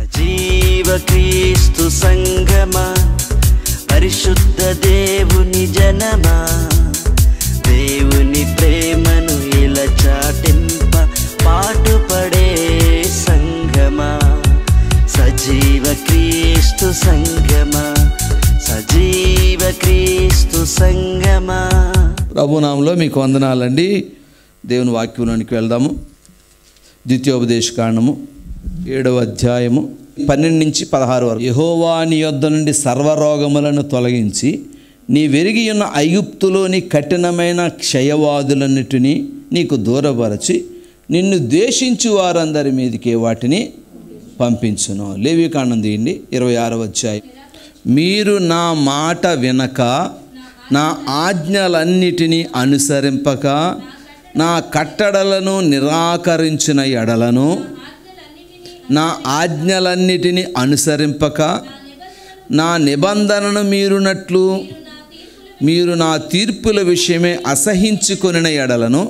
సజీవ క్రీస్తు సంగమా పరిశుద్ధ దేవుని జనమా దేవుని ప్రేమను ఇలా చాటింప పాటుపడే సంగమా సజీవ క్రీస్తు సంగమా సజీవ క్రీస్తు సంగమా ప్రభునామంలో మీకు వందనాలండి దేవుని వాక్యంలోనికి వెళ్దాము ద్వితీయోపదేశ కాండము ఏడవ అధ్యాయము పన్నెండు నుంచి పదహారు వరకు యహోవా నీ యొద్ద నుండి సర్వరోగములను తొలగించి నీ వెరిగి ఉన్న ఐగుప్తులోని కఠినమైన క్షయవాదులన్నిటినీ నీకు దూరపరచి నిన్ను ద్వేషించు వారందరి మీదకే వాటిని పంపించును లేవికాండం తీయండి ఇరవై ఆరవ అధ్యాయం మీరు నా మాట వినక నా ఆజ్ఞలన్నిటినీ అనుసరింపక నా కట్టడలను నిరాకరించిన ఎడలను నా ఆజ్ఞలన్నిటినీ అనుసరింపక నా నిబంధనను మీరునట్లు మీరు నా తీర్పుల విషయమే అసహించుకొనిన ఎడలను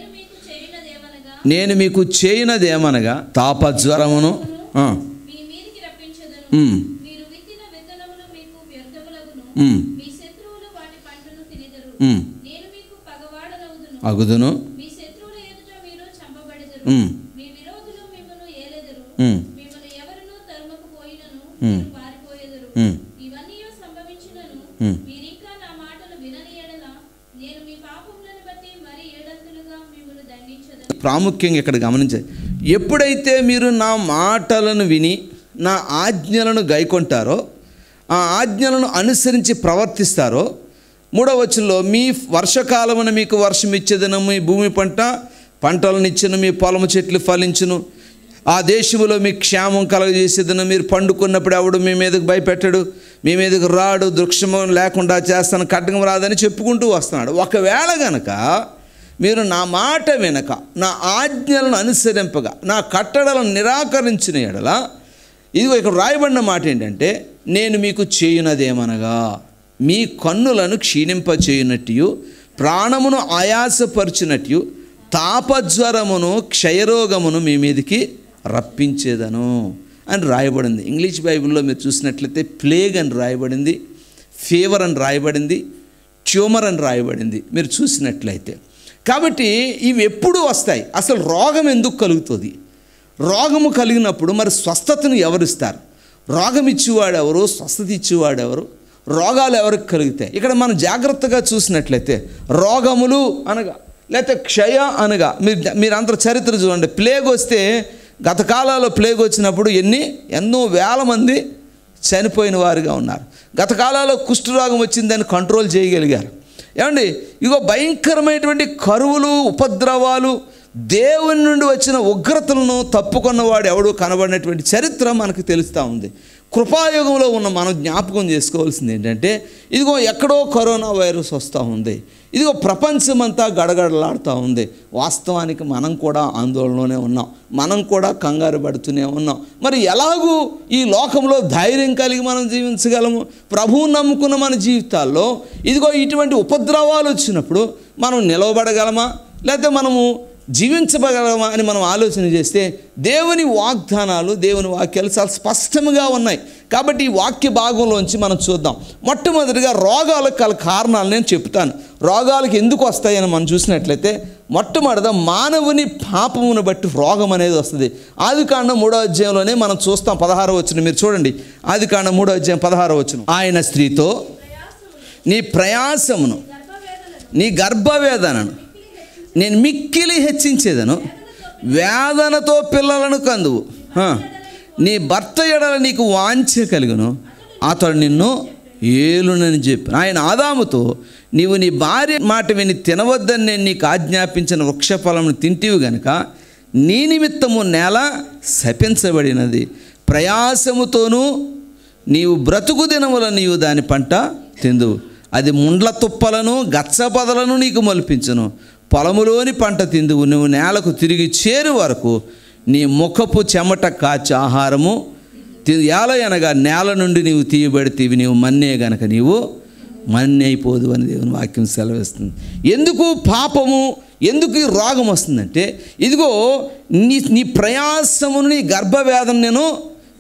నేను మీకు చేయనదేమనగా తాపజ్వరమును ఆ, మీ మీదికి రప్పించదను ఉమ్, మీరు విత్తిన విత్తనములు మీకు వ్యర్థములగును ఉమ్, మీ శత్రువులు వాటి పంటను తినెదరు ఉమ్, నేను మీకు పగవాడనవుదును అగుదును మీ శత్రువుల ఎదుట మీరు చంపబడెదరు ఉమ్, మీ విరోధులు మిమ్మల్ని ఏలెదరు ఉమ్, మిమ్మల్ని ఎవరునూ తరుమకు పోయినను ఉమ్. మీరు పారిపోయెదరు ఉమ్, ఇవన్నీ సంభవించినను ఉమ్. మీరింకా నా మాటలు వినని ఎడల నేను మీ పాపములను బట్టి మరి ఏడంతులుగా మిమ్మల్ని దండించదను ప్రాముఖ్యంగా ఇక్కడ గమనించాలి ఎప్పుడైతే మీరు నా మాటలను విని నా ఆజ్ఞలను గైకొంటారో ఆ ఆజ్ఞలను అనుసరించి ప్రవర్తిస్తారో మూడవ వచనంలో మీ వర్షకాలమున మీకు వర్షం ఇచ్చేదను మీ భూమి పంట పంటలను ఇచ్చిన మీ పొలము చెట్లు ఫలించును ఆ దేశములో మీకు క్షేమం కలగజేసేదను మీరు పండుకున్నప్పుడు ఎవడు మీ మీదకు భయపెట్టడు మీ మీదకు రాడు వృక్షము లేకుండా చేస్తాను ఖడ్గం రాదని చెప్పుకుంటూ వస్తున్నాడు ఒకవేళ గనక మీరు నా మాట వినక నా ఆజ్ఞలను అనుసరింపగా నా కట్టడలను నిరాకరించిన ఎడల ఇదిగో ఇక్కడ రాయబడిన మాట ఏంటంటే నేను మీకు చేయునదేమనగా మీ కన్నులను క్షీణింపచేయునట్టు ప్రాణమును ఆయాసపరచునట్టు తాపజ్వరమును క్షయరోగమును మీ మీదికి రప్పించేదను అని రాయబడింది ఇంగ్లీష్ బైబిల్లో మీరు చూసినట్లయితే ప్లేగ్ అని రాయబడింది ఫీవర్ అని రాయబడింది ట్యూమర్ అని రాయబడింది మీరు చూసినట్లయితే కాబట్టి ఇవి ఎప్పుడు వస్తాయి అసలు రోగం ఎందుకు కలుగుతుంది రోగము కలిగినప్పుడు మరి స్వస్థతను ఎవరిస్తారు రోగం ఇచ్చేవాడు ఎవరు స్వస్థత ఇచ్చేవాడు ఎవరు రోగాలు ఎవరికి కలుగుతాయి ఇక్కడ మనం జాగ్రత్తగా చూసినట్లయితే రోగములు అనగా లేకపోతే క్షయ అనగా మీరు మీరందరూ చరిత్ర చూడండి ప్లేగ్ వస్తే గత కాలాల్లో ప్లేగ్ వచ్చినప్పుడు ఎన్ని ఎన్నో వేల మంది చనిపోయిన వారుగా ఉన్నారు గత కాలాల్లో కుష్ఠరోగం వచ్చిందని కంట్రోల్ చేయగలిగారు ఏమండి ఇగో భయంకరమైనటువంటి కరువులు ఉపద్రవాలు దేవుని నుండి వచ్చిన ఉగ్రతలను తప్పుకున్నవాడు ఎవడు కనబడినటువంటి చరిత్ర మనకు తెలుస్తూ ఉంది కృపాయుగంలో ఉన్న మనం జ్ఞాపకం చేసుకోవాల్సింది ఏంటంటే ఇదిగో ఎక్కడో కరోనా వైరస్ వస్తూ ఉంది ఇదిగో ప్రపంచమంతా గడగడలాడుతూ ఉంది వాస్తవానికి మనం కూడా ఆందోళనలోనే ఉన్నాం మనం కూడా కంగారు పడుతూనే ఉన్నాం మరి ఎలాగూ ఈ లోకంలో ధైర్యం కలిగి మనం జీవించగలము ప్రభువు నమ్ముకున్న మన జీవితాల్లో ఇదిగో ఇటువంటి ఉపద్రవాలు వచ్చినప్పుడు మనం నిలవబడగలమా లేకపోతే మనము జీవించగలమా అని మనం ఆలోచన చేస్తే దేవుని వాగ్దానాలు దేవుని వాక్యాలు చాలా స్పష్టంగా ఉన్నాయి కాబట్టి ఈ వాక్య భాగంలోంచి మనం చూద్దాం మొట్టమొదటిగా రోగాలకు గల కారణాలు నేను చెప్తాను రోగాలకు ఎందుకు వస్తాయని మనం చూసినట్లయితే మొట్టమొదట మానవుని పాపమును బట్టి రోగం అనేది వస్తుంది ఆది కాండం మూడో అధ్యాయంలోనే మనం చూస్తాం పదహారో వచ్చిన మీరు చూడండి ఆది కాండం మూడో అధ్యాయం పదహారో వచ్చిన ఆయన స్త్రీతో నీ ప్రయాసమును గర్భవేదనను నీ గర్భవేదనను నేను మిక్కిలి హెచ్చించేదను వేదనతో పిల్లలను కందువు హ. నీ భర్త ఎడల నీకు వాంఛ కలుగును అతడు నిన్ను ఏలునని చెప్పి ఆయన ఆదాముతో నీవు నీ భార్య మాట విని తినవద్దని నేను నీకు ఆజ్ఞాపించిన వృక్షఫలమును తింటివి గనుక నీ నిమిత్తము నేల శపించబడినది ప్రయాసముతోనూ నీవు బ్రతుకు దినముల నీవు దాని పంట తిందువు అది ముండ్ల తుప్పలను గచ్చపదలను నీకు మల్పించును పొలములోని పంట తిందువు నువ్వు నేలకు తిరిగి చేరు వరకు నీ ముఖపు చెమట కాచి ఆహారము ఎలా అనగా నేల నుండి నీవు తీయబడితేవి నీవు మన్నే గనక నీవు మన్ని అయిపోదు అని దేవుని వాక్యం సెలవిస్తుంది ఎందుకు పాపము ఎందుకు ఈ రోగం వస్తుందంటే ఇదిగో నీ నీ ప్రయాసమును నీ గర్భవేదన నేను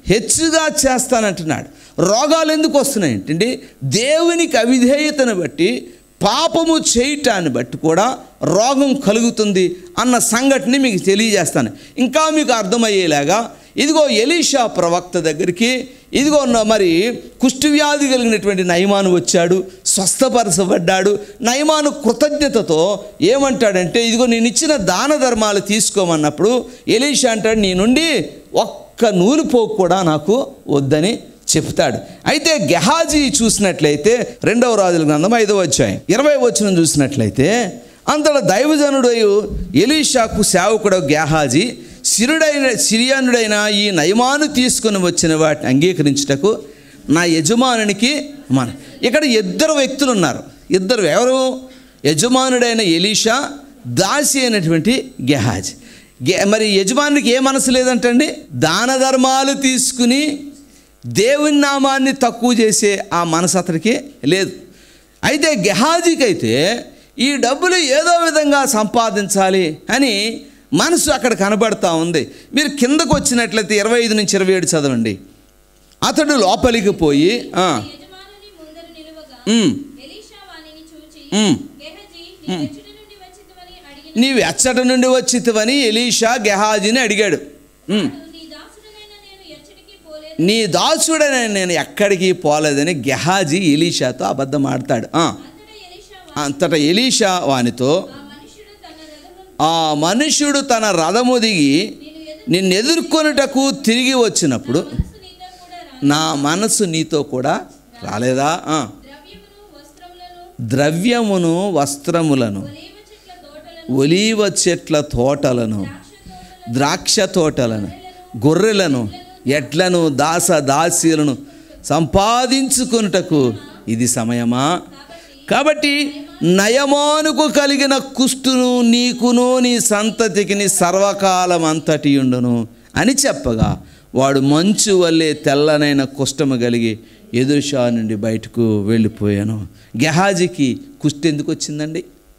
హెచ్చుగా చేస్తానంటున్నాడు రోగాలు ఎందుకు వస్తున్నాయి ఏంటంటే దేవునికి అవిధేయతను బట్టి పాపము చేయటాన్ని బట్టి కూడా రోగం కలుగుతుంది అన్న సంఘటన మీకు తెలియజేస్తాను ఇంకా మీకు అర్థమయ్యేలాగా ఇదిగో ఎలీషా ప్రవక్త దగ్గరికి ఇదిగో ఉన్న మరి కుష్ఠవ్యాధి కలిగినటువంటి నయమాను వచ్చాడు స్వస్థపరచబడ్డాడు నయమాను కృతజ్ఞతతో ఏమంటాడంటే ఇదిగో నేను ఇచ్చిన దాన ధర్మాలు తీసుకోమన్నప్పుడు ఎలీషా అంటాడు నీ నుండి ఒక్క నూలు పోకు కూడా నాకు వద్దని చెప్తాడు అయితే గెహాజీ చూసినట్లయితే రెండవ రాజుల గ్రంథం ఐదవ అధ్యాయం ఇరవై వచనం చూసినట్లయితే అంతలో దైవజనుడు ఎలీషాకు సేవకుడు గెహాజీ సిరుడైన సిరియానుడైన ఈ నయమాను తీసుకుని వచ్చిన వాటిని అంగీకరించుటకు నా యజమానునికి మన ఇక్కడ ఇద్దరు వ్యక్తులు ఉన్నారు ఇద్దరు ఎవరు యజమానుడైన ఎలీషా దాసి అయినటువంటి గెహాజీ గే మరి యజమానికి ఏ మనసు లేదంటండి దాన ధర్మాలు తీసుకుని దేవుని నామాన్ని తక్కువ చేసే ఆ మనసు అతనికి లేదు అయితే గెహాజీకి అయితే ఈ డబ్బులు ఏదో విధంగా సంపాదించాలి అని మనసు అక్కడ కనబడతా ఉంది మీరు కిందకు వచ్చినట్లయితే ఇరవై ఐదు నుంచి ఇరవై ఏడు చదవండి అతడు లోపలికి పోయి ఆ, యజమానుని ముందర నిలువగా ఉమ్, ఎలీషా వానిని చూచి ఉమ్. గెహజీ నీ ఎచ్చట నుండి వచ్చితివని అడిగిన నీవు ఎచ్చట నుండి వచ్చితివని ఎలీషా గెహాజీని అడిగాడు ఉమ్. నీ దాసుడనైన నేను ఎచ్చటికి పోలేదు నీ దాసుడనే నేను ఎక్కడికి పోలేదని గెహాజీ ఎలీషాతో అబద్ధం ఆడతాడు ఆ, అంతటా ఎలీషా వా- అంతటా ఎలీషా వానితో ఆ మనుష్యుడు తన రథమును ఆ మనుష్యుడు తన రథము దిగి నేను ఎదురు నిన్ను ఎదుర్కొనుటకు తిరిగి వచ్చినప్పుడు మనసు నీతో కూడా రా నా మనసు నీతో కూడా రాలేదా ఆ. ద్రవ్యమును వస్త్రములను ద్రవ్యమును వస్త్రములను ఒలీవ చెట్ల తోటలను ఒలీవ చెట్ల తోటలను ద్రాక్ష తోటలను గొర్రెలను ఎడ్లను దాస దాసీలను సంపాదించుకొనుటకు ఇది సమయమా కాబట్టి నయమానుకు కలిగిన కుష్టును నీకును నీ సంతతికి నీ సర్వకాలం అంతటి ఉండును అని చెప్పగా వాడు మంచు వల్లే తెల్లనైన కుష్టము కలిగి ఎదురుషా నుండి బయటకు వెళ్ళిపోయాను గెహాజీకి కుష్టి ఎందుకు వచ్చిందండి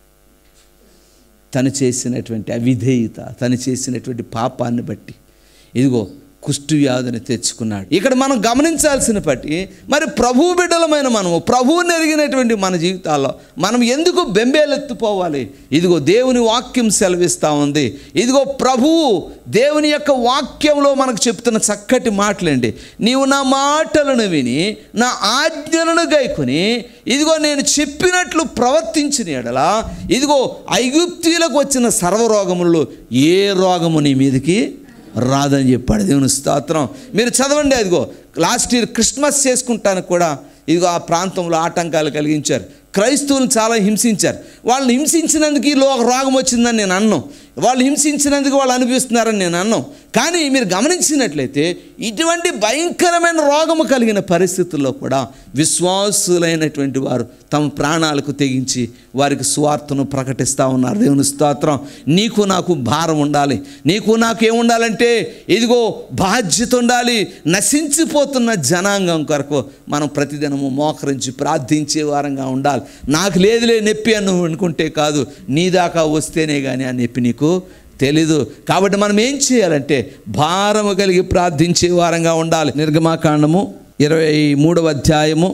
తను చేసినటువంటి అవిధేయత తను చేసినటువంటి పాపాన్ని బట్టి ఇదిగో కుష్టు వ్యాధిని తెచ్చుకున్నాడు ఇక్కడ మనం గమనించాల్సిన బట్టి మరి ప్రభు బిడ్డలమైన మనము ప్రభువుని ఎరిగినటువంటి మన జీవితాల్లో మనం ఎందుకు బెంబేలెత్తిపోవాలి ఇదిగో దేవుని వాక్యం సెలవిస్తూ ఉంది ఇదిగో ప్రభువు దేవుని యొక్క వాక్యంలో మనకు చెప్తున్న చక్కటి మాటలండి నీవు నా మాటలను విని నా ఆజ్ఞలను గైకొని ఇదిగో నేను చెప్పినట్లు ప్రవర్తించిన ఎడల ఇదిగో ఐగుప్తీలకు వచ్చిన సర్వరోగములలో ఏ రోగము నీ మీదకి రాదని చెప్పాడు దేవుని స్తోత్రం మీరు చదవండి అదిగో లాస్ట్ ఇయర్ క్రిస్మస్ చేసుకుంటానికి కూడా ఇదిగో ఆ ప్రాంతంలో ఆటంకాలు కలిగించారు క్రైస్తవులను చాలా హింసించారు వాళ్ళని హింసించినందుకు ఈ లో రోగం వచ్చిందని నేను అన్నాం వాళ్ళు హింసించినందుకు వాళ్ళు అనిపిస్తున్నారని నేను అన్నాం కానీ మీరు గమనించినట్లయితే ఇటువంటి భయంకరమైన రోగము కలిగిన పరిస్థితుల్లో కూడా విశ్వాసులైనటువంటి వారు తమ ప్రాణాలకు తెగించి వారికి స్వార్థను ప్రకటిస్తూ ఉన్నారు దేవుని స్తోత్రం నీకు నాకు భారం ఉండాలి నీకు నాకు ఏముండాలంటే ఇదిగో బాధ్యత ఉండాలి నశించిపోతున్న జనాంగం కొరకు మనం ప్రతిదినము మోకరించి ప్రార్థించే వారంగా ఉండాలి నాకు లేదులే నొప్పి అని నువ్వు అనుకుంటే కాదు నీ దాకా వస్తేనే కానీ ఆ నొప్పి నీకు తెలీదు కాబట్టి మనం ఏం చేయాలంటే భారము కలిగి ప్రార్థించే వారంగా ఉండాలి నిర్గమాకాండము ఇరవై మూడవ అధ్యాయము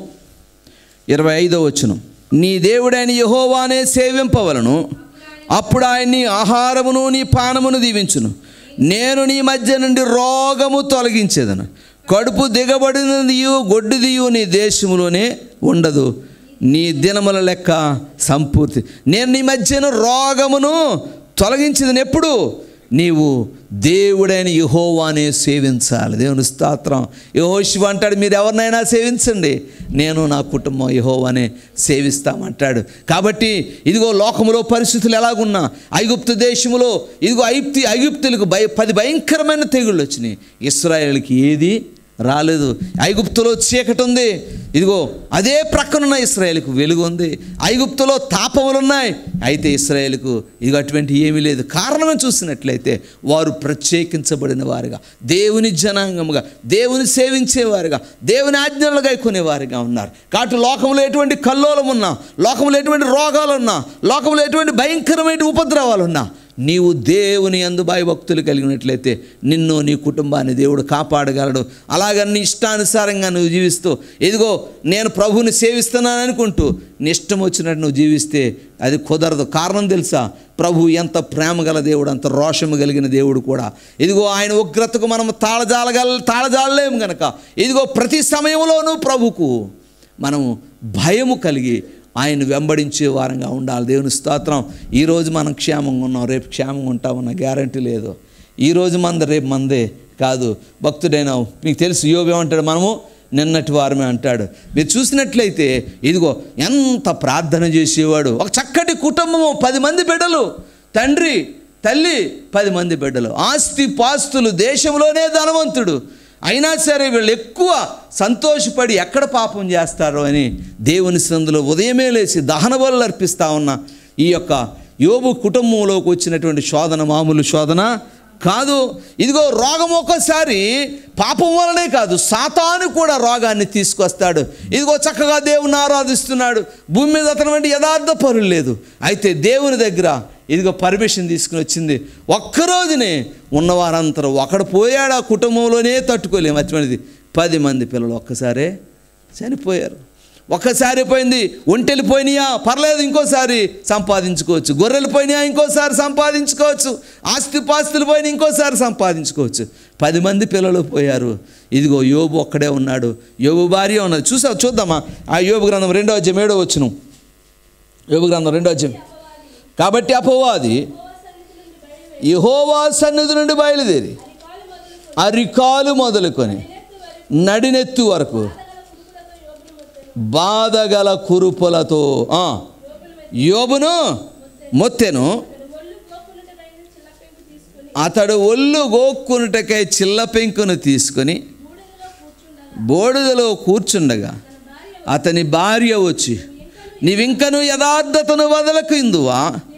ఇరవై ఐదో వచ్చును నీ దేవుడైన యహోవానే సేవింపవలను అప్పుడు ఆయన నీ ఆహారమును నీ పానమును దీవించును నేను నీ మధ్య నుండి రోగము తొలగించేదను కడుపు దిగబడినదియు గొడ్డుదియు నీ దేశములోనే ఉండదు నీ దినముల లెక్క సంపూర్తి నేను నీ మధ్యన రోగమును తొలగించింది ఎప్పుడు నీవు దేవుడైన యహోవానే సేవించాలి దేవుని స్తోత్రం యహోశివ అంటాడు మీరు ఎవరినైనా సేవించండి నేను నా కుటుంబం యహోవానే సేవిస్తామంటాడు కాబట్టి ఇదిగో లోకములో పరిస్థితులు ఎలాగున్నా ఐగుప్తు దేశములో ఇదిగో ఐగుప్తి ఐగుప్తులకు భయ పది భయంకరమైన తెగుళ్ళు వచ్చినాయి ఇస్రాయేల్కి ఏది రాలేదు ఐగుప్తులో చీకటి ఉంది ఇదిగో అదే ప్రక్కనున్న ఇస్రాయేల్కు వెలుగు ఉంది ఐగుప్తులో తాపములు ఉన్నాయి అయితే ఇస్రాయేల్కు ఇది అటువంటి ఏమీ లేదు కారణం చూసినట్లయితే వారు ప్రత్యేకించబడిన వారుగా దేవుని జనాంగముగా దేవుని సేవించేవారుగా దేవుని ఆజ్ఞలు గైకొనేవారుగా ఉన్నారు కాబట్టి లోకంలో ఎటువంటి కల్లోలం ఉన్నా లోకంలో ఎటువంటి రోగాలు ఉన్నా లోకంలో ఎటువంటి భయంకరమైన ఉపద్రవాలు ఉన్నా నీవు దేవుని అందు భయభక్తులు కలిగినట్లయితే నిన్ను నీ కుటుంబాన్ని దేవుడు కాపాడగలడు అలాగని నీ ఇష్టానుసారంగా నువ్వు జీవిస్తూ ఇదిగో నేను ప్రభువుని సేవిస్తున్నాను అనుకుంటూ నీ ఇష్టం వచ్చినట్టు నువ్వు జీవిస్తే అది కుదరదు కారణం తెలుసా ప్రభు ఎంత ప్రేమ గల దేవుడు అంత రోషము కలిగిన దేవుడు కూడా ఇదిగో ఆయన ఉగ్రతకు మనం తాళజాలగల తాళజాలలేము గనక ఇదిగో ప్రతి సమయంలోనూ ప్రభుకు మనము భయము కలిగి ఆయన వెంబడించే వారంగా ఉండాలి దేవుని స్తోత్రం ఈరోజు మనం క్షేమంగా ఉన్నాం రేపు క్షేమంగా ఉంటామన్న గ్యారంటీ లేదు ఈరోజు మంద రేపు మందే కాదు భక్తుడైన మీకు తెలుసు యోగ ఏమంటాడు మనము నిన్నటి వారమే అంటాడు మీరు చూసినట్లయితే ఇదిగో ఎంత ప్రార్థన చేసేవాడు ఒక చక్కటి కుటుంబము పది మంది బిడ్డలు తండ్రి తల్లి పది మంది బిడ్డలు ఆస్తి పాస్తులు దేశంలోనే ధనవంతుడు అయినా సరే వీళ్ళు ఎక్కువ సంతోషపడి ఎక్కడ పాపం చేస్తారో అని దేవుని సందులో ఉదయమే లేచి దహన బలులు అర్పిస్తా ఉన్న ఈ యొక్క యోబు కుటుంబంలోకి వచ్చినటువంటి శోధన మామూలు శోధన కాదు ఇదిగో రోగం ఒక్కసారి పాపం వలనే కాదు సాతాను కూడా రోగాన్ని తీసుకొస్తాడు ఇదిగో చక్కగా దేవుని ఆరాధిస్తున్నాడు భూమి మీద అతని వంటి యథార్థ పరులు లేదు అయితే దేవుని దగ్గర ఇదిగో పర్మిషన్ తీసుకుని వచ్చింది ఒక్కరోజునే ఉన్నవారంతరూ ఒకడు పోయాడు ఆ కుటుంబంలోనే తట్టుకోలేము అటువంటిది పది మంది పిల్లలు ఒక్కసారే చనిపోయారు ఒక్కసారి పోయింది ఒంటెలు పోయినాయా పర్లేదు ఇంకోసారి సంపాదించుకోవచ్చు గొర్రెలు పోయినాయా ఇంకోసారి సంపాదించుకోవచ్చు ఆస్తి పాస్తులు పోయినా ఇంకోసారి సంపాదించుకోవచ్చు పది మంది పిల్లలు పోయారు ఇదిగో యోబు ఒక్కడే ఉన్నాడు యోబు భార్య ఉన్నది చూసా చూద్దామా ఆ యోబు గ్రంథం రెండో అధ్యాయం ఏడో వచ్చును యోబు గ్రంథం రెండో అధ్యాయం కాబట్టి అపవాది యహోవా సన్నిధి నుండి బయలుదేరి అరికాలు మొదలుకొని నడినెత్తు వరకు బాధగల కురుపులతో ఆ, యోబును మొత్తెను అతడు ఒళ్ళు గోక్కునుటకై చిల్ల పెంకును తీసుకొని బోడిదలో కూర్చుండగా అతని భార్య వచ్చి నీవింకను యథార్థతను వదలకు ఇందువా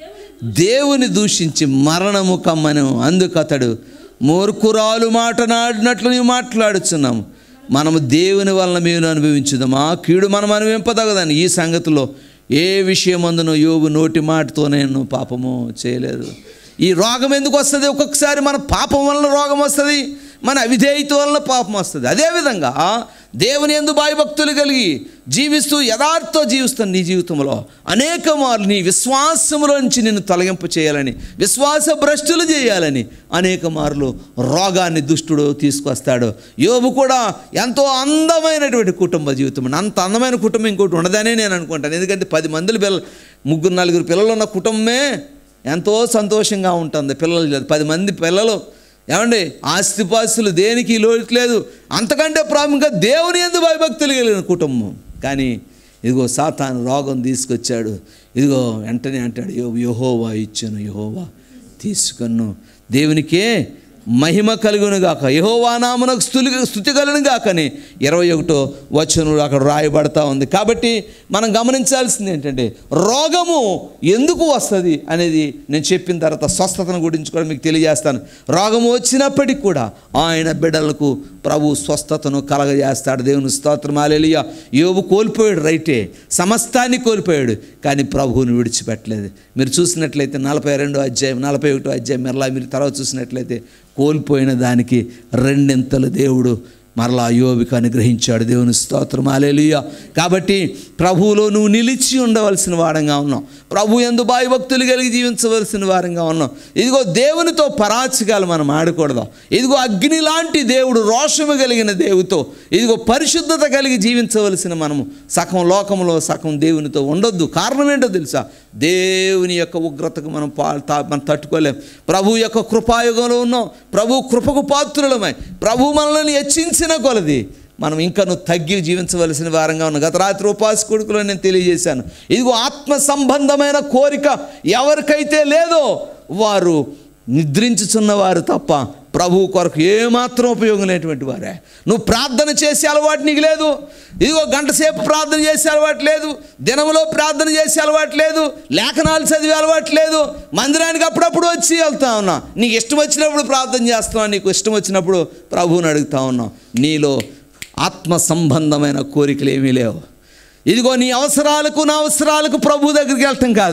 దేవుని దూషించి మరణము కమ్మను అందుకు అతడు మూర్ఖురాలు మాటనాడినట్లు నీవు మాట్లాడుచున్నాము మనము దేవుని వలన మేము అనుభవించుదామా కీడు మనం అనుభవింపదగదని ఈ సంగతిలో ఏ విషయమందును యోగు నోటి మాటతో నేను పాపము చేయలేదు ఈ రోగం ఎందుకు వస్తుంది ఒక్కొక్కసారి మన పాపం వలన రోగం వస్తుంది మన అవిధేయత వలన పాపం వస్తుంది అదేవిధంగా దేవుని ఎందు భయభక్తులు కలిగి జీవిస్తూ యథార్థ జీవిస్తున్న నీ జీవితంలో అనేక మార్లు నీ విశ్వాసములో నుంచి నిన్ను తొలగింపు చేయాలని విశ్వాస భ్రష్టులు చేయాలని అనేక మార్లు రోగాన్ని దుష్టుడు తీసుకొస్తాడు యోబు కూడా ఎంతో అందమైనటువంటి కుటుంబ జీవితం అంత అందమైన కుటుంబం ఇంకోటి ఉండదనే నేను అనుకుంటాను ఎందుకంటే పది మందిలు పిల్ల ముగ్గురు నలుగురు పిల్లలు ఉన్న కుటుంబమే ఎంతో సంతోషంగా ఉంటుంది పిల్లలు లేదు పది మంది పిల్లలు ఏమండి ఆస్తిపాస్తులు దేనికి లోటు లేదు అంతకంటే ప్రాముఖ్యంగా దేవుని ఎందు భయభక్తులు కలిగిన కుటుంబం కానీ ఇదిగో సాతాను రోగం తీసుకొచ్చాడు ఇదిగో వెంటనే అంటాడు యో యహోవా ఇచ్చాను యహోవా తీసుకొను దేవునికే మహిమ కలుగును గాక యహోవా నామనకు స్థుతి స్థుతి కలుగును గాకని ఇరవై ఒకటో వచనంలో అక్కడ రాయబడతా ఉంది కాబట్టి మనం గమనించాల్సింది ఏంటంటే రోగము ఎందుకు వస్తుంది అనేది నేను చెప్పిన తర్వాత స్వస్థతను గురించి కూడా మీకు తెలియజేస్తాను రోగము వచ్చినప్పటికీ కూడా ఆయన బిడ్డలకు ప్రభు స్వస్థతను కలగజేస్తాడు దేవుని స్తోత్రం అలెలియ యోబు కోల్పోయాడు రైటే సమస్తాన్ని కోల్పోయాడు కానీ ప్రభువుని విడిచిపెట్టలేదు మీరు చూసినట్లయితే నలభై రెండో అధ్యాయం నలభై ఒకటో అధ్యాయం మరలా మీరు తర్వాత చూసినట్లయితే కోల్పోయిన దానికి రెండింతలు దేవుడు మరలా యోబికి అనుగ్రహించాడు దేవుని స్తోత్రం అలెలుయ కాబట్టి ప్రభువులో నువ్వు నిలిచి ఉండవలసిన వారంగా ఉన్నావు ప్రభు ఎందు భయభక్తులు కలిగి జీవించవలసిన వారంగా ఉన్నాం ఇదిగో దేవునితో పరాచకాలు మనం ఆడకూడదు ఇదిగో అగ్ని లాంటి దేవుడు రోషము కలిగిన దేవుతో ఇదిగో పరిశుద్ధత కలిగి జీవించవలసిన మనము సగం లోకంలో సగం దేవునితో ఉండొద్దు కారణం ఏంటో తెలుసా దేవుని యొక్క ఉగ్రతకు మనం పా తా- మనం తట్టుకోలేం ప్రభు యొక్క కృపాయుగంలో ఉన్నాం ప్రభు కృపకు పాత్రులమై ప్రభు మనల్ని హెచ్చించిన కొలది మనం ఇంకను తగ్గి జీవించవలసిన వారంగా ఉన్నాం గత రాత్రి ఉపాస కొడుకులో నేను తెలియజేశాను ఇదిగో ఆత్మ సంబంధమైన కోరిక ఎవరికైతే లేదో వారు నిద్రించుచున్నవారు తప్ప ప్రభు కొరకు ఏమాత్రం ఉపయోగం లేనటువంటి వారే నువ్వు ప్రార్థన చేసే అలవాటు నీకు లేదు ఇదిగో గంట సేపు ప్రార్థన చేసే అలవాటు లేదు దినంలో ప్రార్థన చేసే అలవాటు లేదు లేఖనాలు చదివే అలవాటు లేదు మందిరానికి అప్పుడప్పుడు వచ్చి వెళ్తా ఉన్నా నీకు ఇష్టం వచ్చినప్పుడు ప్రార్థన చేస్తున్నావు నీకు ఇష్టం వచ్చినప్పుడు ప్రభువుని అడుగుతా ఉన్నావు నీలో ఆత్మ సంబంధమైన కోరికలు ఏమీ లేవు ఇదిగో నీ అవసరాలకు నా అవసరాలకు ప్రభు దగ్గరికి వెళ్ళటం కాదు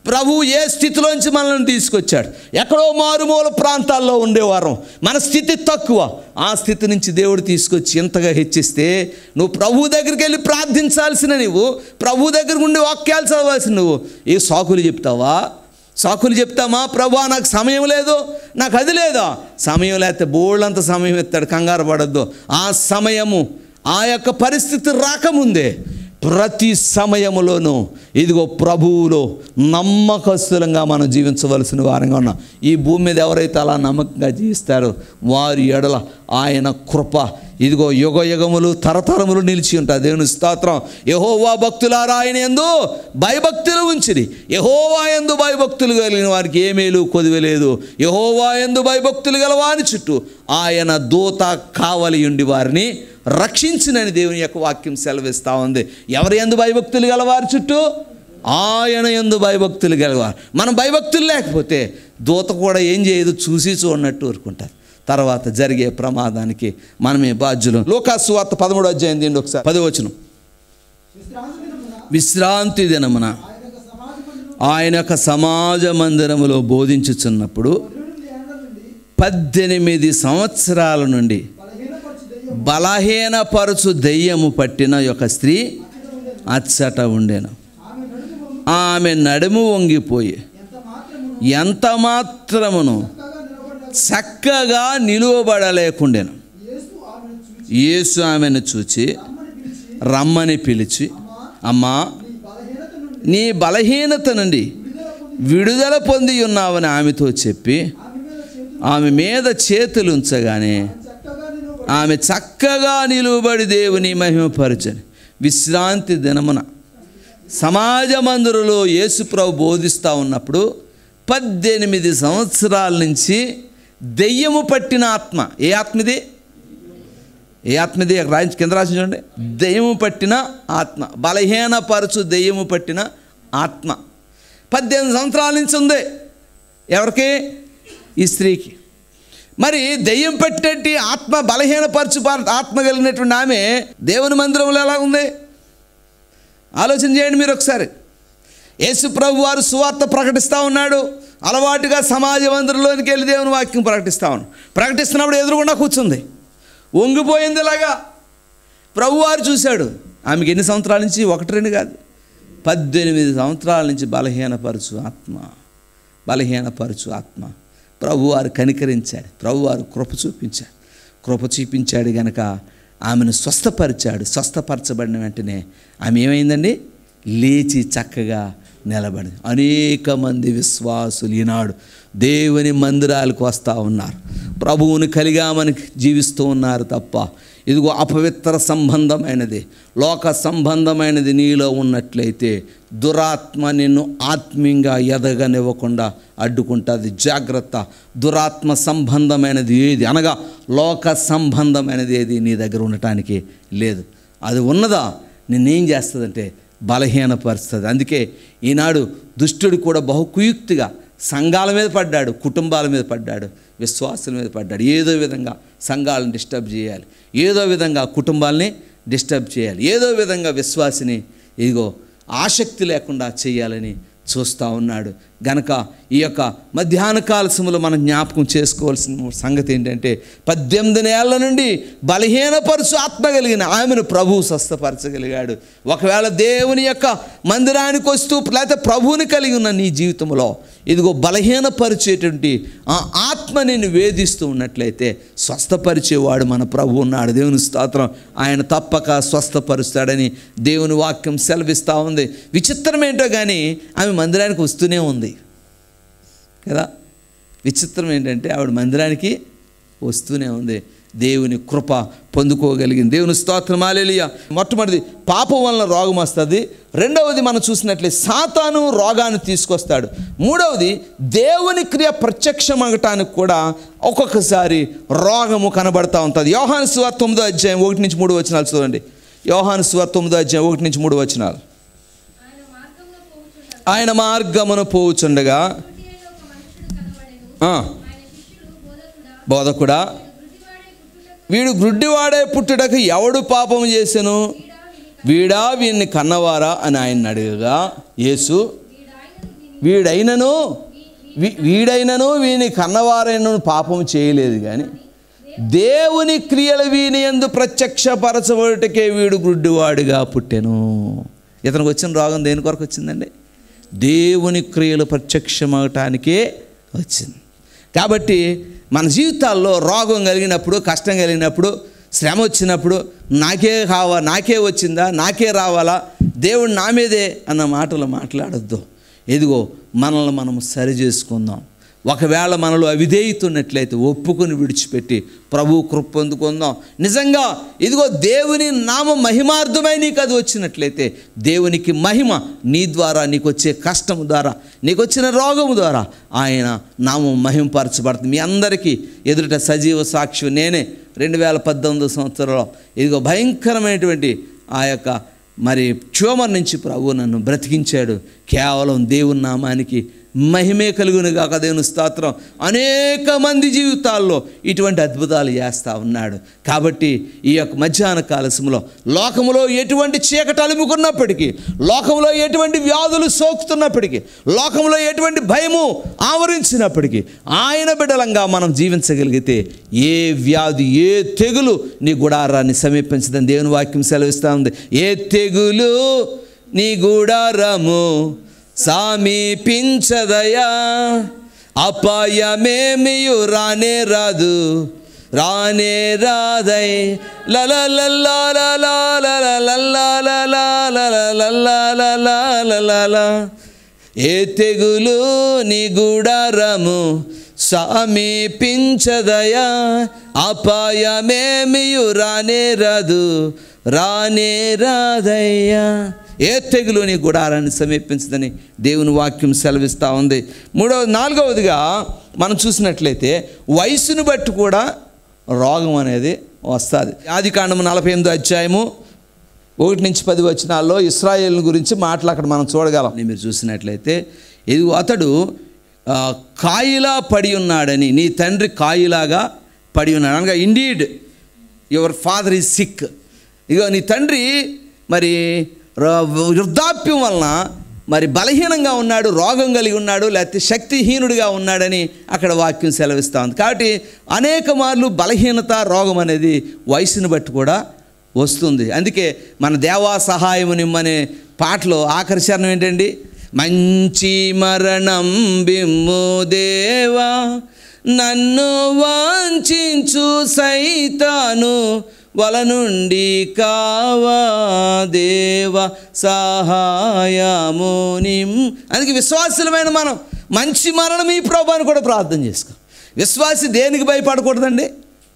ప్రభు ఏ స్థితిలోంచి మనల్ని తీసుకొచ్చాడు ఎక్కడో మారుమూల ప్రాంతాల్లో ఉండేవారం మన స్థితి తక్కువ ఆ స్థితి నుంచి దేవుడు తీసుకొచ్చి ఇంతగా హెచ్చిస్తే నువ్వు ప్రభు దగ్గరికి వెళ్ళి ప్రార్థించాల్సిన నువ్వు ప్రభు దగ్గర ఉండి వాక్యాలు చదవాల్సిన నువ్వు ఏ సాకులు చెప్తావా సాకులు చెప్తామా ప్రభా నాకు సమయం లేదు నాకు అది లేదా సమయం లేకపోతే బోళ్ళంత సమయం ఎత్తాడు కంగారు పడద్దు ఆ సమయము ఆ యొక్క పరిస్థితి రాకముందే ప్రతి సమయములోనూ ఇదిగో ప్రభువులో నమ్మకస్తులంగా మనం జీవించవలసిన వారంగా ఉన్నాం ఈ భూమి మీద ఎవరైతే అలా నమ్మకంగా జీవిస్తారో వారి ఎడల ఆయన కృప ఇదిగో యుగ యుగములు తరతరములు నిలిచి ఉంటాయి దేవుని స్తోత్రం యహోవా భక్తులారా ఆయన ఎందు భయభక్తులు ఉంచిరి యహోవా ఎందు భయభక్తులు కలిగిన వారికి ఏ మేలు కొదివలేదు యహోవా ఎందు భయభక్తులు గల వారి చుట్టూ ఆయన దూత కావలి ఉండి వారిని రక్షించినని దేవుని యొక్క వాక్యం సెలవిస్తూ ఉంది ఎవరి ఎందు భయభక్తులు గల వారి చుట్టూ ఆయన ఎందు భయభక్తులు గలవారు మనం భయభక్తులు లేకపోతే దూత కూడా ఏం చేయదు చూసి చూడనట్టు ఊరుకుంటారు తర్వాత జరిగే ప్రమాదానికి మనమే బాధ్యులు లోకాసు వార్త పదమూడు అధ్యాయం దీండి ఒకసారి పదవచనం విశ్రాంతి దినమున ఆయన యొక్క సమాజ మందిరములో బోధించుచున్నప్పుడు పద్దెనిమిది సంవత్సరాల నుండి బలహీనపరచు దెయ్యము పట్టిన యొక్క స్త్రీ అచ్చట ఉండెను ఆమె నడుము వంగిపోయి ఎంత మాత్రమును చక్కగా నిలువబడలేకుండెను యేసు ఆమెను చూచి రమ్మని పిలిచి అమ్మా నీ బలహీనత నుండి విడుదల పొంది ఉన్నావని ఆమెతో చెప్పి ఆమె మీద చేతులు ఉంచగానే ఆమె చక్కగా నిలువబడి దేవుని మహిమపరచని విశ్రాంతి దినమున సమాజ మందిరంలో యేసుప్రభు బోధిస్తూ ఉన్నప్పుడు పద్దెనిమిది సంవత్సరాల నుంచి దెయ్యము పట్టిన ఆత్మ ఏ ఆత్మ ఇది ఏ ఆత్మ ఇది అక్కడ రాయించి కింద రాసి చూడండి దెయ్యము పట్టిన ఆత్మ బలహీనపరచు దెయ్యము పట్టిన ఆత్మ పద్దెనిమిది సంవత్సరాల నుంచి ఉంది ఎవరికి ఈ స్త్రీకి మరి దెయ్యం పెట్టేటి ఆత్మ బలహీనపరచు పర- ఆత్మ కలిగినటువంటి ఆమె దేవుని మందిరంలో ఎలా ఉంది ఆలోచన చేయండి మీరు ఒకసారి యేసు ప్రభు వారు సువార్త ప్రకటిస్తూ ఉన్నాడు అలవాటుగా సమాజ మందిరంలోనికి వెళ్ళి దేవుని వాక్యం ప్రకటిస్తా ఉన్నాడు ప్రకటిస్తున్నప్పుడు ఎదురుగుండా కూర్చుంది వంగిపోయింది ఇలాగా ప్రభువారు చూశాడు ఆమెకి ఎన్ని సంవత్సరాల నుంచి ఒకటి రెండు కాదు పద్దెనిమిది సంవత్సరాల నుంచి బలహీనపరచు ఆత్మ బలహీనపరచు ఆత్మ ప్రభువారు కనికరించాడు ప్రభువారు కృప చూపించాడు కృప చూపించాడు గనక ఆమెను స్వస్థపరిచాడు స్వస్థపరచబడిన వెంటనే ఆమె ఏమైందండి లేచి చక్కగా నిలబడి అనేక మంది విశ్వాసులు ఈనాడు దేవుని మందిరాలకు వస్తూ ఉన్నారు ప్రభువుని కలిగామని జీవిస్తూ ఉన్నారు తప్ప ఇదిగో అపవిత్ర సంబంధమైనది లోక సంబంధమైనది నీలో ఉన్నట్లయితే దురాత్మ నిన్ను ఆత్మీయంగా ఎదగనివ్వకుండా అడ్డుకుంటుంది జాగ్రత్త దురాత్మ సంబంధమైనది ఏది అనగా లోక సంబంధమైనది ఏది నీ దగ్గర ఉండటానికి లేదు అది ఉన్నదా నిన్నేం చేస్తుందంటే బలహీనపరుస్తుంది అందుకే ఈనాడు దుష్టుడు కూడా బహు కుయుక్తిగా సంఘాల మీద పడ్డాడు కుటుంబాల మీద పడ్డాడు విశ్వాసుల మీద పడ్డాడు ఏదో విధంగా సంఘాలను డిస్టర్బ్ చేయాలి ఏదో విధంగా కుటుంబాల్ని డిస్టర్బ్ చేయాలి ఏదో విధంగా విశ్వాసిని ఇదిగో ఆసక్తి లేకుండా చేయాలని చూస్తూ ఉన్నాడు గనక ఈ యొక్క మధ్యాహ్న కాల సమయంలో మనం జ్ఞాపకం చేసుకోవాల్సిన సంగతి ఏంటంటే పద్దెనిమిది ఏళ్ల నుండి బలహీనపరుచు ఆత్మ కలిగిన ఆమెను ప్రభువు స్వస్థపరచగలిగాడు ఒకవేళ దేవుని యొక్క మందిరానికి వస్తూ లేకపోతే ప్రభువుని కలిగి ఉన్న నీ జీవితంలో ఇదిగో బలహీనపరిచేటువంటి ఆ ఆత్మ నిన్ను వేధిస్తూ ఉన్నట్లయితే స్వస్థపరిచేవాడు మన ప్రభు ఉన్నాడు దేవుని స్తోత్రం ఆయన తప్పక స్వస్థపరుస్తాడని దేవుని వాక్యం సెలవిస్తూ ఉంది విచిత్రం ఏంటో కానీ ఆమె మందిరానికి వస్తూనే ఉంది కదా విచిత్రం ఏంటంటే ఆవిడ మందిరానికి వస్తూనే ఉంది దేవుని కృప పొందుకోగలిగింది దేవుని స్తోత్రం ఆలేలియ మొట్టమొదటిది పాపం వలన రోగం వస్తుంది రెండవది మనం చూసినట్లే సాతాను రోగాన్ని తీసుకొస్తాడు మూడవది దేవుని క్రియ ప్రత్యక్షమగటానికి కూడా ఒక్కొక్కసారి రోగము కనబడతా ఉంటుంది యోహాను సువార్ తొమ్మిదో అధ్యాయం ఒకటి నుంచి మూడు వచనాలు చూడండి యోహాను సువార్ తొమ్మిదో అధ్యాయం ఒకటి నుంచి మూడు వచనాలు ఆయన మార్గంలో పోవుచుండగా ఆయన మార్గమును పోవుచుండగా గుడ్డి అయిన ఒక మనుషుడు కనబడెను ఆ, ఆయన శిష్యులు బోధకుడా బోధకుడా గుడ్డివాడే పుట్టుటకు వీడు గ్రుడ్డివాడే పుట్టుటకు ఎవడు పాపం చేసెను వీడా వీన్ని కన్నవారా అని ఆయన అడగగా యేసు వీడాయనను వీడైనను వీ- వీడైనను వీని కన్నవారైనను పాపం చేయలేదు కానీ దేవుని క్రియలు వీని ఎందు ప్రత్యక్షపరచబడుటకే వీడు గుడ్డివాడిగా పుట్టెను ఇతనికి వచ్చిన రోగం దేని కొరకు వచ్చిందండి దేవుని క్రియలు ప్రత్యక్షమవటానికే వచ్చింది కాబట్టి మన జీవితాల్లో రోగం కలిగినప్పుడు కష్టం కలిగినప్పుడు శ్రమ వచ్చినప్పుడు నాకే కావా నాకే వచ్చిందా నాకే రావాలా దేవుడు నా మీదే అన్న మాటలు మాట్లాడొద్దు ఇదిగో మనల్ని మనం సరి చేసుకుందాం ఒకవేళ మనలో అవిధేయుతున్నట్లయితే ఒప్పుకొని విడిచిపెట్టి ప్రభు కృప పొందుకుందాం నిజంగా ఇదిగో దేవుని నామ మహిమార్థమై నీకు అది వచ్చినట్లయితే దేవునికి మహిమ నీ ద్వారా నీకు వచ్చే కష్టము ద్వారా నీకు వచ్చిన రోగము ద్వారా ఆయన నామం మహిమపరచబడుతుంది మీ అందరికీ ఎదుట సజీవ సాక్షి నేనే రెండు వేల పద్దెనిమిదో సంవత్సరంలో ఇదిగో భయంకరమైనటువంటి ఆ యొక్క మరి క్షోమర్ నుంచి ప్రభు నన్ను బ్రతికించాడు కేవలం దేవుని నామానికి మహిమే కలుగును గాక దేవుని స్తోత్రం అనేక మంది జీవితాల్లో ఇటువంటి అద్భుతాలు చేస్తూ ఉన్నాడు కాబట్టి ఈ యొక్క మధ్యాహ్న కాలశంలో లోకములో ఎటువంటి చీకటి అలుముకున్నప్పటికీ లోకంలో ఎటువంటి వ్యాధులు సోకుతున్నప్పటికీ లోకంలో ఎటువంటి భయము ఆవరించినప్పటికీ ఆయన బిడలంగా మనం జీవించగలిగితే ఏ వ్యాధి ఏ తెగులు నీ గుడారాన్ని సమీపించదని దేవుని వాక్యం సెలవిస్తూ ఉంది ఏ తెగులు నీ గుడారము సమీపించదయా అపాయమేమియు రానే రాదు రానే రాదై లల ఏ తెగులు నీ గుడారము సమీపించదయా అపాయమేమియు రానే రాదు రానే రాదయ్యా ఏ తెగులు నీ గుడారాన్ని సమీపించదని దేవుని వాక్యం సెలవిస్తూ ఉంది మూడవ నాలుగవదిగా మనం చూసినట్లయితే వయసును బట్టి కూడా రోగం అనేది వస్తుంది ఆది కాండము నలభై ఎనిమిదో అధ్యాయము ఒకటి నుంచి పది వచనాల్లో ఇస్రాయేల్ గురించి మాటలు అక్కడ మనం చూడగలం మీరు చూసినట్లయితే ఇది అతడు ఆ, కాయిలా పడి ఉన్నాడని నీ తండ్రి కాయిలాగా పడి ఉన్నాడు అనగా indeed your father is sick ఇగో నీ తండ్రి మరి ర- వృద్ధాప్యం వలన మరి బలహీనంగా ఉన్నాడు రోగం కలిగి ఉన్నాడు లేకపోతే శక్తిహీనుడిగా ఉన్నాడని అక్కడ వాక్యం సెలవిస్తూ ఉంది కాబట్టి అనేక మార్లు బలహీనత రోగం అనేది వయసును బట్టి కూడా వస్తుంది అందుకే మన దేవా సహాయము నిమ్మనే పాటలో ఆఖరి చరణం ఏంటండి మంచి మరణం బిమ్ము దేవా నన్ను వాంఛించు సైతాను వల నుండి కావా దేవ సహాయము నిమ్ అందుకే విశ్వాసులమైన మనం మంచి మరణం ఈ ప్రభాని కూడా ప్రార్థన చేసుకో విశ్వాసి దేనికి భయపడకూడదండి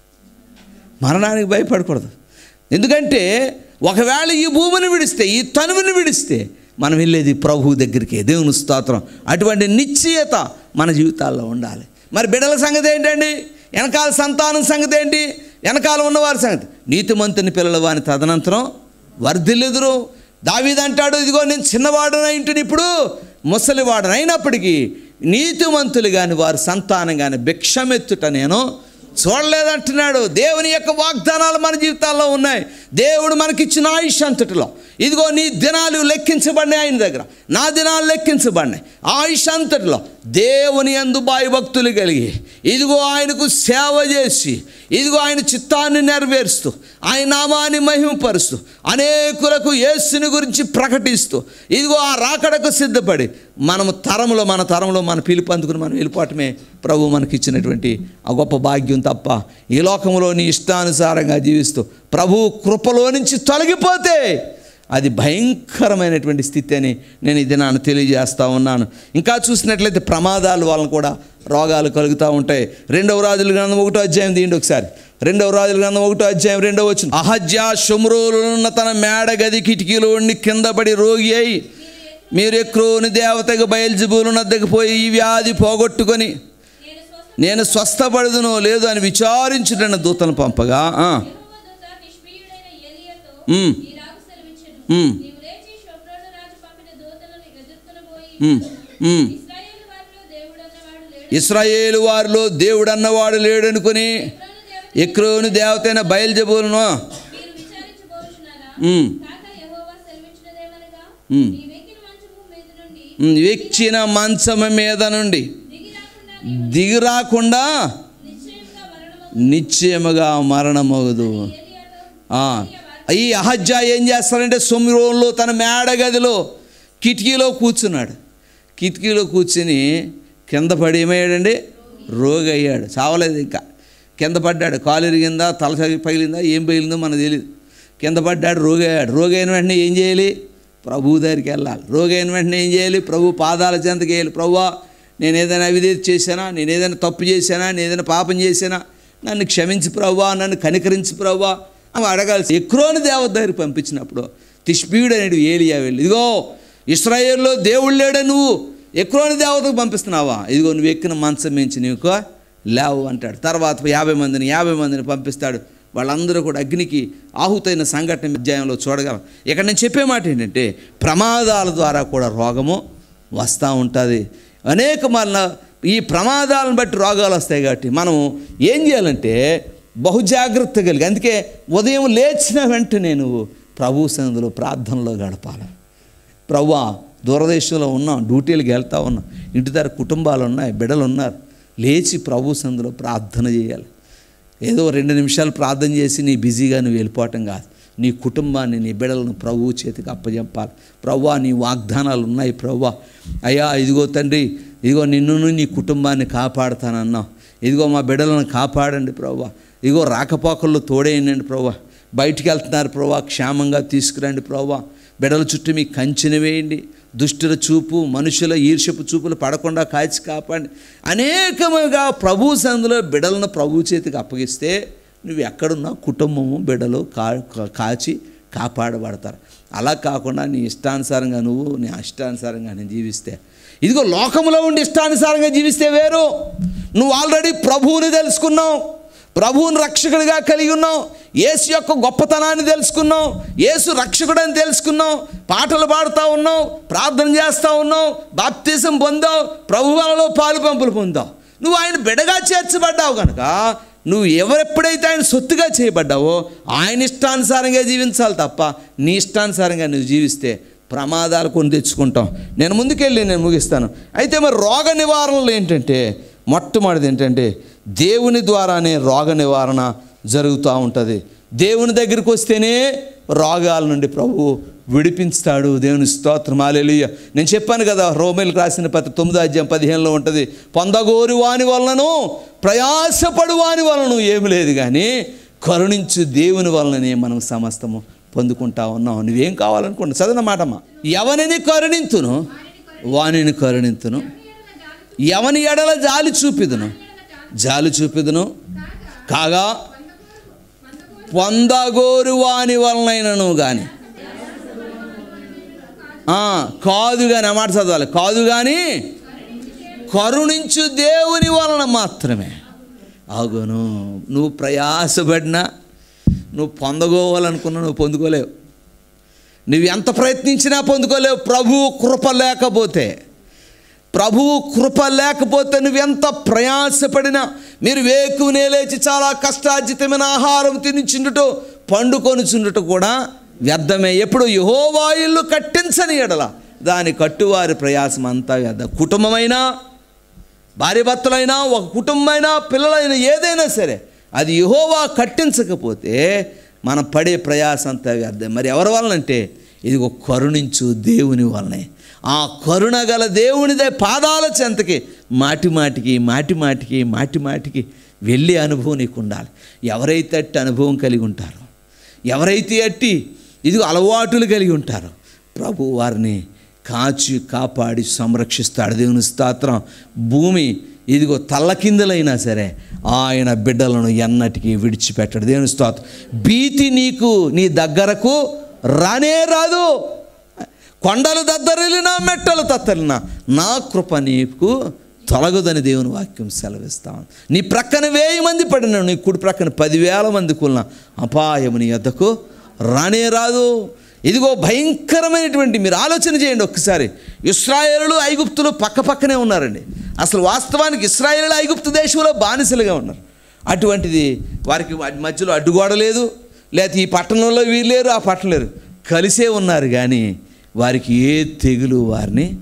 మరణానికి భయపడకూడదు ఎందుకంటే ఒకవేళ ఈ భూమిని విడిస్తే ఈ తనువుని విడిస్తే మనం వెళ్ళేది ప్రభు దగ్గరికి దేవుని స్తోత్రం అటువంటి నిశ్చయత మన జీవితాల్లో ఉండాలి మరి బిడ్డల సంగతి ఏంటండి వెనకాల సంతానం సంగతి ఏంటి వెనకాల ఉన్నవారి సంగతి నీతిమంతుని పిల్లల వాని తదనంతరం వర్ధిల్లుదురు దావీదంటాడు ఇదిగో నేను చిన్నవాడునైంటుని ఇప్పుడు ముసలివాడును అయినప్పటికీ నీతిమంతులు కానీ వారి సంతానం కానీ భిక్షమెత్తుట నేను చూడలేదంటున్నాడు దేవుని యొక్క వాగ్దానాలు మన జీవితాల్లో ఉన్నాయి దేవుడు మనకిచ్చిన ఆయుష్ అంతటిలో ఇదిగో నీ దినాలు లెక్కించబడినాయి ఆయన దగ్గర నా దినాలు లెక్కించబడినాయి ఆయుష్ అంతటిలో దేవుని అందు భక్తులు కలిగి ఇదిగో ఆయనకు సేవ చేసి ఇదిగో ఆయన చిత్తాన్ని నెరవేరుస్తూ ఆయన నామాన్ని మహిమపరుస్తూ అనేకులకు యేసుని గురించి ప్రకటిస్తూ ఇదిగో ఆ రాకడకు సిద్ధపడి మనము తరములో మన తరంలో మన పిలుపు అందుకుని మనం వెళ్ళిపోవటమే ప్రభు మనకి ఇచ్చినటువంటి ఆ గొప్ప భాగ్యం తప్ప ఈ లోకంలో నీ ఇష్టానుసారంగా జీవిస్తూ ప్రభు కృపలో నుంచి తొలగిపోతే అది భయంకరమైనటువంటి స్థితి అని నేను ఇది నాన్న తెలియజేస్తూ ఉన్నాను ఇంకా చూసినట్లయితే ప్రమాదాలు వాళ్ళని కూడా రోగాలు కలుగుతూ ఉంటాయి రెండవ రాజుల గ్రంథం ఒకటో అధ్యాయం తీయండి ఒకసారి రెండవ రాజుల గ్రంథం ఒకటో అధ్యాయం రెండవ వచ్చిన అహజ్యా షుమ్రోలున్న తన మేడ గది కిటికీలో ఉండి కింద పడి రోగి అయి మీరు ఎక్రోని దేవతకు బయల్జిబూలు నద్దకు పోయి ఈ వ్యాధి పోగొట్టుకొని నేను స్వస్థ నేను స్వస్థపడదునో లేదు అని విచారించుటన్న దూతను పంపగా ఆ, యెహోవా దూత నిష్క్రియుడైన ఏలీయాతో ఉమ్. ఈలాగు సెలవిచ్చెను. ఉమ్. నీవు లేచి షోమ్రోను రాజు పంపిన దూతలను ఎదుర్కొనబోయి, ఉమ్, ఉమ్. ఇశ్రాయేలు వారిలో దేవుడన్నవాడు లేడు. ఇస్రాయేలు వారిలో దేవుడు అన్నవాడు లేడనుకుని ఎఫ్రాను దేవత ఎక్రోని దేవతైన బయలుజబూలను మీరు విచారించబోచున్నారా? ఉమ్. కాక యెహోవా సెలవిచ్చినదేమనగా, ఉమ్. నీ వెక్కిన మంచము మీద నుండి ఉమ్, వెచ్చిన మంచం మీద నుండి దిగి రాకుండా దిగి రాకుండా నిశ్చయముగా మరణమగుదు నిశ్చయముగా మరణమగదు ఏలియాతో ఆ, ఈ అహజ్జా ఏం చేస్తాడంటే సొమ్మిరోళ్ళు తన మేడ గదిలో కిటికీలో కూర్చున్నాడు కిటికీలో కూర్చుని కింద పడి ఏమయ్యాడండి రోగి అయ్యాడు చావలేదు ఇంకా కింద పడ్డాడు కాలు ఇరిగిందా తల సగి- పగిలిందా ఏం పగిలిందో మనకు తెలియదు కింద పడ్డాడు రోగి అయ్యాడు రోగి అయిన వెంటనే ఏం చేయాలి ప్రభు దగ్గరికి వెళ్ళాలి రోగి అయిన వెంటనే ఏం చేయాలి ప్రభు పాదాల చెంతకి వెళ్ళి ప్రభువా నేను ఏదైనా అవిధేతి చేశానా నేను ఏదైనా తప్పు చేశానా నేను ఏదైనా పాపం చేశానా నన్ను క్షమించి ప్రవ్వా నన్ను కనికరించి ప్రవ్వా అని అడగాల్సి ఎక్రోని దేవత దగ్గర పంపించినప్పుడు తిష్పీయుడు అనేడు ఏలియా వెళ్ళి ఇదిగో ఇస్రాయేల్లో దేవుడు లేడే నువ్వు ఎక్రోని దేవతకు పంపిస్తున్నావా ఇదిగో నువ్వు ఎక్కిన మంచం మించి నీకు లేవు అంటాడు తర్వాత యాభై మందిని యాభై మందిని పంపిస్తాడు వాళ్ళందరూ కూడా అగ్నికి ఆహుతైన సంఘటన అధ్యాయంలో చూడగలం ఇక్కడ నేను చెప్పే మాట ఏంటంటే ప్రమాదాల ద్వారా కూడా రోగము వస్తూ ఉంటుంది అనేక మళ్ళ ఈ ప్రమాదాలను బట్టి రోగాలు వస్తాయి కాబట్టి మనం ఏం చేయాలంటే బహుజాగ్రత్త కలిగి అందుకే ఉదయం లేచిన వెంటనే నువ్వు ప్రభు సన్నిధిలో ప్రార్థనలో గడపాలి ప్రవ్వా దూరదేశంలో ఉన్నాం డ్యూటీలకు వెళ్తా ఉన్నాం ఇంటి దగ్గర కుటుంబాలు ఉన్నాయి బిడ్డలు ఉన్నారు లేచి ప్రభు సందులో ప్రార్థన చేయాలి ఏదో రెండు నిమిషాలు ప్రార్థన చేసి నీ బిజీగా నువ్వు వెళ్ళిపోవటం కాదు నీ కుటుంబాన్ని నీ బిడ్డలను ప్రభువు చేతికి అప్పచెప్పాలి ప్రవ్వా నీ వాగ్దానాలు ఉన్నాయి ప్రవ్వా అయ్యా ఇదిగో తండ్రి ఇదిగో నిన్నును నీ కుటుంబాన్ని కాపాడుతానన్నావు ఇదిగో మా బిడ్డలను కాపాడండి ప్రవ్వా ఇదిగో రాకపోకల్లో తోడేయండి ప్రవ్వా బయటికి వెళ్తున్నారు ప్రభా క్షేమంగా తీసుకురండి ప్రభా బిడల చుట్టూ మీ కంచెన వేయండి దుష్టుల చూపు మనుషుల ఈర్ష్యపు చూపులు పడకుండా కాచి కాపాడి అనేకముగా ప్రభు సందులో బిడలను ప్రభు చేతికి అప్పగిస్తే నువ్వు ఎక్కడున్నా కుటుంబము బిడలు కా కా- కాచి కాపాడబడతారు అలా కాకుండా నీ ఇష్టానుసారంగా నువ్వు నీ ఇష్టానుసారంగా నేను జీవిస్తే ఇదిగో లోకంలో ఉండి ఇష్టానుసారంగా జీవిస్తే వేరు నువ్వు ఆల్రెడీ ప్రభువుని తెలుసుకున్నావు ప్రభువుని రక్షకుడిగా కలిగి ఉన్నావు యేసు యొక్క గొప్పతనాన్ని తెలుసుకున్నావు యేసు రక్షకుడని తెలుసుకున్నావు పాటలు పాడుతూ ఉన్నావు ప్రార్థన చేస్తూ ఉన్నావు బాప్తిజం పొందావు ప్రభు వలలో పాలు పంపులు పొందావు నువ్వు ఆయన బిడగా చేర్చబడ్డావు కనుక నువ్వు ఎవరెప్పుడైతే ఆయన సొత్తుగా చేయబడ్డావో ఆయన ఇష్టానుసారంగా జీవించాలి తప్ప నీ ఇష్టానుసారంగా నువ్వు జీవిస్తే ప్రమాదాలు కొని తెచ్చుకుంటాం నేను ముందుకెళ్ళి నేను ముగిస్తాను అయితే మరి రోగ నివారణలు ఏంటంటే మొట్టమొదటిది ఏంటంటే దేవుని ద్వారానే రోగ నివారణ జరుగుతూ ఉంటుంది దేవుని దగ్గరికి వస్తేనే రోగాల నుండి ప్రభు విడిపించుతాడు దేవుని స్తోత్రం ఆలెలుయ్య నేను చెప్పాను కదా రోమిల్కి రాసిన పత్ర తొమ్మిదో అధ్యాయం పదిహేనులో ఉంటుంది పొందగోరు వాని వలనను ప్రయాసపడు వాని వలన ఏమి లేదు కానీ కరుణించు దేవుని వలననే మనం సమస్తము పొందుకుంటా ఉన్నాం నువ్వేం కావాలనుకుంటా చదివిన మాటమ్మా ఎవరిని కరుణింతును వానిని కరుణింతును ఎవని ఎడల జాలి చూపిదును జాలి చూపిదును కాగా పొందగోరు వాని వలనైనను కానీ కాదు కానీ ఆ మాట చదవాలి కాదు కానీ కరుణించు దేవుని వలన మాత్రమే అవును నువ్వు ప్రయాసపడినా నువ్వు పొందగోవాలనుకున్నా నువ్వు పొందుకోలేవు నువ్వు ఎంత ప్రయత్నించినా పొందుకోలేవు ప్రభు కృప లేకపోతే ప్రభువు కృప లేకపోతే నువ్వెంత ప్రయాసపడినా మీరు వేకునే లేచి చాలా కష్టార్జితమైన ఆహారం తినిచుండుట పండుకొనుచుండుట కూడా వ్యర్థమే ఎప్పుడు యహోవాయిల్లు కట్టించని ఎడల దాని కట్టువారి ప్రయాసం అంతా వ్యర్థం కుటుంబమైనా భార్య భర్తలైనా ఒక కుటుంబమైనా పిల్లలైనా ఏదైనా సరే అది యహోవా కట్టించకపోతే మనం పడే ప్రయాసం అంతా వ్యర్థం మరి ఎవరి వలనంటే ఇది ఒక కరుణించు దేవుని వలనే ఆ కరుణ గల దేవునిదే పాదాల చెంతకి మాటి మాటికి మాటి మాటికి మాటి మాటికి వెళ్ళే అనుభవం నీకు ఉండాలి ఎవరైతే అట్టి అనుభవం కలిగి ఉంటారో ఎవరైతే అట్టి ఇది అలవాటులు కలిగి ఉంటారో ప్రభు వారిని కాచి కాపాడి సంరక్షిస్తాడు దేవుని స్తోత్రం భూమి ఇదిగో తల్లకిందలైనా సరే ఆయన బిడ్డలను ఎన్నటికీ విడిచిపెట్టాడు దేవుని స్తోత్రం భీతి నీకు నీ దగ్గరకు రానే రాదు కొండలు దద్దరిల్లినా మెట్టలు తత్తరినా నా కృప నీకు తొలగదని దేవుని వాక్యం సెలవిస్తాను నీ ప్రక్కన వేయి మంది పడిన నీ కుడి ప్రక్కన పదివేల మంది కూలిన అపాయము నీ వద్దకు రానే రాదు ఇదిగో భయంకరమైనటువంటి మీరు ఆలోచన చేయండి ఒక్కసారి ఇస్రాయేలులు ఐగుప్తులు పక్క పక్కనే ఉన్నారండి అసలు వాస్తవానికి ఇస్రాయేలు ఐగుప్తు దేశంలో బానిసలుగా ఉన్నారు అటువంటిది వారికి వాటి మధ్యలో అడ్డుగోడ లేదు లేకపోతే ఈ పట్టణంలో వీరు లేరు ఆ పట్టణం లేరు కలిసే ఉన్నారు కానీ వారికి ఏ తెగులు వారిని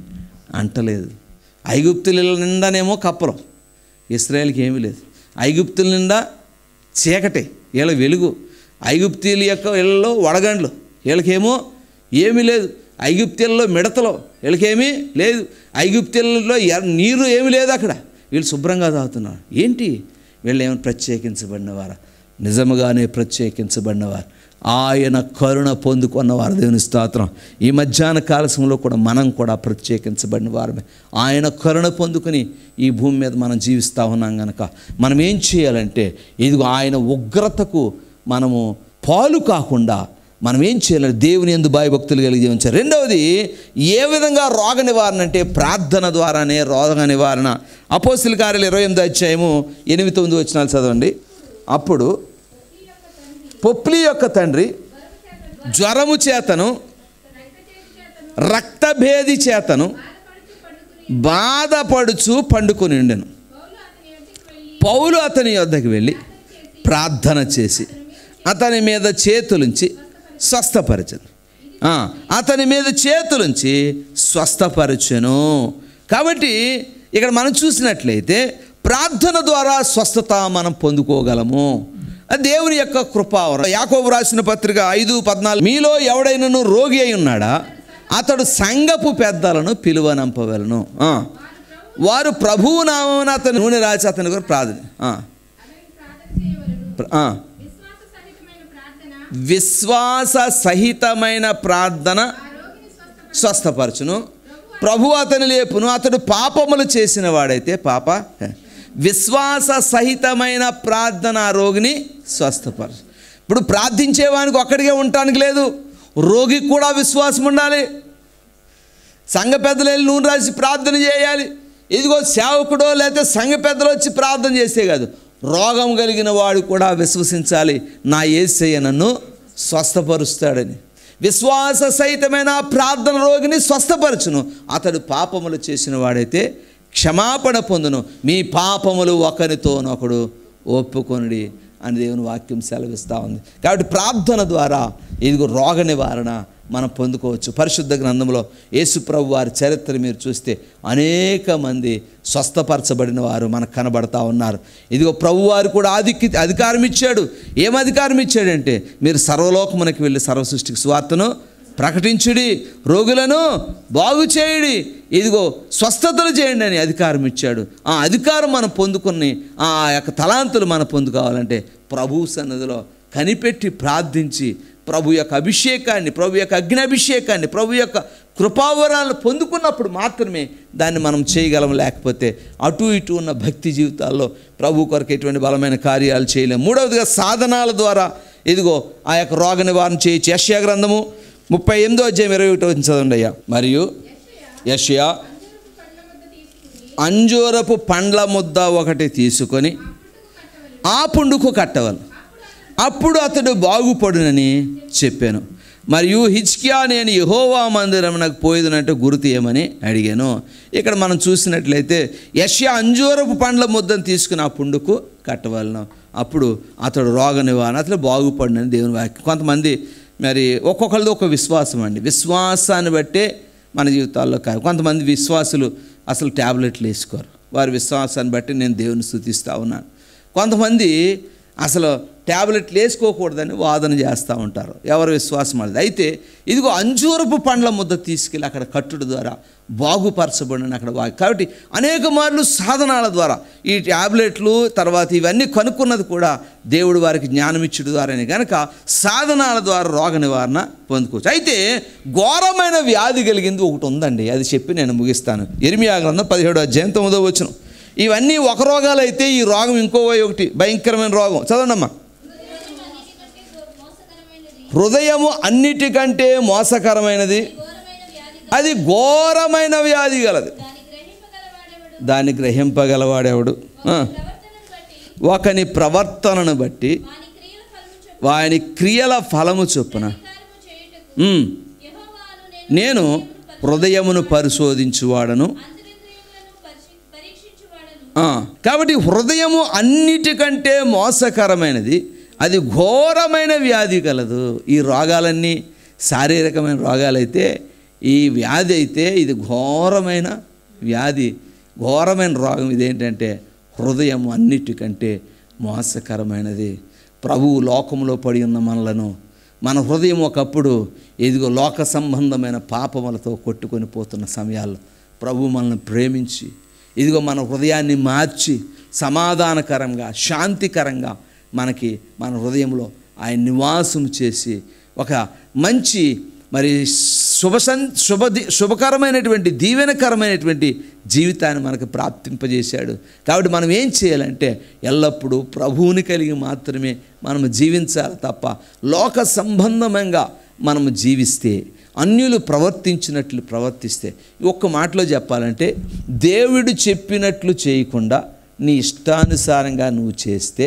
అంటలేదు ఐగుప్తుల నిండానేమో కప్పలం ఇస్రాయేల్కి ఏమీ లేదు ఐగుప్తుల నిండా చీకటి వీళ్ళ వెలుగు ఐగుప్తీల యొక్క ఇళ్ళలో వడగండ్లు వీళ్ళకేమో ఏమీ లేదు ఐగుప్తీలలో మిడతలో వీళ్ళకేమీ లేదు ఐగుప్తీలలో ఎర్ర- నీరు ఏమీ లేదు అక్కడ వీళ్ళు శుభ్రంగా తాగుతున్నారు ఏంటి వీళ్ళు ఏమైనా ప్రత్యేకించబడినవారా నిజముగానే ప్రత్యేకించబడినవారు ఆయన కరుణ పొందుకున్నవారు దేవుని స్తోత్రం ఈ మధ్యాహ్న కాలశంలో కూడా మనం కూడా ప్రత్యేకించబడిన వారమే ఆయన కరుణ పొందుకుని ఈ భూమి మీద మనం జీవిస్తూ ఉన్నాం గనక మనం ఏం చేయాలంటే ఇదిగో ఆయన ఉగ్రతకు మనము పాలు కాకుండా మనం ఏం చేయాలి దేవుని ఎందు భయభక్తులు కలిగి జీవించాలి రెండవది ఏ విధంగా రోగ నివారణ అంటే ప్రార్థన ద్వారానే రోగ నివారణ అపోస్తుల కార్యాలు ఇరవై ఎనిమిది అధ్యాయము ఎనిమిది తొమ్మిది వచ్చినాలు చదవండి అప్పుడు పొప్లి యొక్క తండ్రి జ్వరము చేతను రక్తభేది చేతను బాధపడుచు పండుకొని ఉండెను పౌలు అతని యొద్దకు వెళ్ళి ప్రార్థన చేసి అతని మీద చేతులుంచి స్వస్థపరచను ఆ, అతని మీద చేతులుంచి స్వస్థపరచెను కాబట్టి ఇక్కడ మనం చూసినట్లయితే ప్రార్థన ద్వారా స్వస్థత మనం పొందుకోగలము అది దేవుని యొక్క కృపావరం యాకోబు రాసిన పత్రిక ఐదు పద్నాలుగు మీలో ఎవడైనను రోగి అయి ఉన్నాడా అతడు సంఘపు పెద్దలను పిలువనంపవలను ఆ. వారు ప్రభువు నామమున అతని నూనె రాసి అతని కొరకు ప్రార్థన ఆ. ప్ర- ఆ. విశ్వాస సహితమైన ప్రార్థన స్వస్థపరచును ప్రభు అతని లేపును అతడు పాపములు చేసిన వాడైతే పాప విశ్వాస సహితమైన ప్రార్థన ఆ రోగిని స్వస్థపరచు ఇప్పుడు ప్రార్థించేవానికి ఒక్కడికే ఉండటానికి లేదు రోగికి కూడా విశ్వాసం ఉండాలి సంఘ పెద్దలు వెళ్ళి నూనె రాసి ప్రార్థన చేయాలి ఇదిగో సేవకుడో లేకపోతే సంఘ పెద్దలు వచ్చి ప్రార్థన చేస్తే కాదు రోగం కలిగిన వాడు కూడా విశ్వసించాలి నా ఏసయ్య నన్ను స్వస్థపరుస్తాడని విశ్వాస సహితమైన ఆ ప్రార్థన రోగిని స్వస్థపరచును అతడు పాపములు చేసిన వాడైతే క్షమాపణ పొందును మీ పాపములు ఒకరితోనొకడు ఒప్పుకొనుడి అని దేవుని వాక్యం సెలవిస్తూ ఉంది కాబట్టి ప్రార్థన ద్వారా ఇదిగో రోగ నివారణ మనం పొందుకోవచ్చు పరిశుద్ధ గ్రంథంలో యేసుప్రభు వారి చరిత్ర మీరు చూస్తే అనేక మంది స్వస్థపరచబడిన వారు మనకు కనబడతా ఉన్నారు ఇదిగో ప్రభు వారు కూడా ఆధిక్య అధికారం ఇచ్చాడు ఏం అధికారం ఇచ్చాడంటే మీరు సర్వలోకమునకి వెళ్ళి సర్వ సృష్టికి స్వార్థను ప్రకటించుడి రోగులను బాగు చేయుడి ఇదిగో స్వస్థతలు చేయండి అని అధికారం ఇచ్చాడు ఆ అధికారం మనం పొందుకుని ఆ యొక్క తలాంతులు మనం పొందుకోవాలంటే ప్రభు సన్నదిలో కనిపెట్టి ప్రార్థించి ప్రభు యొక్క అభిషేకాన్ని ప్రభు యొక్క అగ్ని అభిషేకాన్ని ప్రభు యొక్క కృపావరాలను పొందుకున్నప్పుడు మాత్రమే దాన్ని మనం చేయగలం లేకపోతే అటు ఇటు ఉన్న భక్తి జీవితాల్లో ప్రభు కొరకు ఎటువంటి బలమైన కార్యాలు చేయలేము మూడవదిగా సాధనాల ద్వారా ఇదిగో ఆ యొక్క రోగ నివారణ చేయొచ్చు యశ్యా గ్రంథము ముప్పై ఎనిమిదో అధ్యాయం ఇరవై ఒకటో చదవండి అయ్యా మరియు యషయా అంజూరపు పండ్ల ముద్ద ఒకటి తీసుకొని ఆ పుండుకు కట్టవలను అప్పుడు అతడు బాగుపడునని చెప్పాను మరియు హిచ్కియా నేను యహోవా మందిరం నాకు పోయేదనంటే గుర్తు ఏమని అడిగాను ఇక్కడ మనం చూసినట్లయితే యష్యా అంజూరపు పండ్ల ముద్దను తీసుకుని ఆ పుండుకు కట్టవలను అప్పుడు అతడు రోగ నివారణ అతడు బాగుపడినని దేవుని వాక్యం కొంతమంది మరి ఒక్కొక్కరిది ఒక విశ్వాసం అండి విశ్వాసాన్ని బట్టే మన జీవితాల్లో కాదు కొంతమంది విశ్వాసులు అసలు ట్యాబ్లెట్లు వేసుకోరు వారి విశ్వాసాన్ని బట్టి నేను దేవుని స్థుతిస్తూ ఉన్నాను కొంతమంది అసలు ట్యాబ్లెట్లు వేసుకోకూడదని వాదన చేస్తూ ఉంటారు ఎవరి విశ్వాసం వాళ్ళది అయితే ఇదిగో అంజూరపు పండ్ల ముద్ద తీసుకెళ్ళి అక్కడ కట్టుడు ద్వారా బాగుపరచబడిన అక్కడ వా కాబట్టి అనేక మార్లు సాధనాల ద్వారా ఈ ట్యాబ్లెట్లు తర్వాత ఇవన్నీ కనుక్కున్నది కూడా దేవుడు వారికి జ్ఞానం ఇచ్చుడు ద్వారానే కనుక సాధనాల ద్వారా రోగ నివారణ పొందుకోవచ్చు అయితే ఘోరమైన వ్యాధి కలిగింది ఒకటి ఉందండి అది చెప్పి నేను ముగిస్తాను ఎనిమిది గ్రంథం పదిహేడు అధ్యాయం తొమ్మిదో వచ్చును ఇవన్నీ ఒక రోగాలు అయితే ఈ రోగం ఇంకో ఒకటి భయంకరమైన రోగం చదవండమ్మా హృదయం అన్నిటికంటే మోసకరమైనది హృదయము అన్నిటికంటే మోసకరమైనది ఘోరమైన వ్యాధి అది ఘోరమైన వ్యాధి గలది దాని గ్రహింపగలవాడెవడు దాన్ని గ్రహింపగలవాడెవడు ఆ. ప్రవర్తనను బట్టి ఒకని ప్రవర్తనను బట్టి వాని క్రియల ఫలము చొప్పున వాని క్రియల ఫలము చొప్పున అధికారము చేయుటకు ఉమ్, యెహోవాను నేను హృదయమును పరిశోధించువాడను అంతరింద్రియములను పరిశీ- పరీక్షించువాడను ఆ, కాబట్టి హృదయము అన్నిటికంటే మోసకరమైనది అది ఘోరమైన వ్యాధి కలదు ఈ రోగాలన్నీ శారీరకమైన రోగాలైతే ఈ వ్యాధి అయితే ఇది ఘోరమైన వ్యాధి ఘోరమైన రోగం ఇదేంటంటే హృదయం అన్నిటికంటే మోసకరమైనది ప్రభువు లోకంలో పడి ఉన్న మనలను మన హృదయం ఒకప్పుడు ఇదిగో లోక సంబంధమైన పాపములతో కొట్టుకొని పోతున్న సమయాల్లో ప్రభు మనల్ని ప్రేమించి ఇదిగో మన హృదయాన్ని మార్చి సమాధానకరంగా శాంతికరంగా మనకి మన హృదయంలో ఆయన నివాసం చేసి ఒక మంచి మరి శుభ సం శుభ శుభకరమైనటువంటి దీవెనకరమైనటువంటి జీవితాన్ని మనకు ప్రాప్తింపజేశాడు కాబట్టి మనం ఏం చేయాలంటే ఎల్లప్పుడూ ప్రభువుని కలిగి మాత్రమే మనం జీవించాలి తప్ప లోక సంబంధంగా మనము జీవిస్తే అన్యులు ప్రవర్తించినట్లు ప్రవర్తిస్తే ఒక్క మాటలో చెప్పాలంటే దేవుడు చెప్పినట్లు చేయకుండా నీ ఇష్టానుసారంగా నువ్వు చేస్తే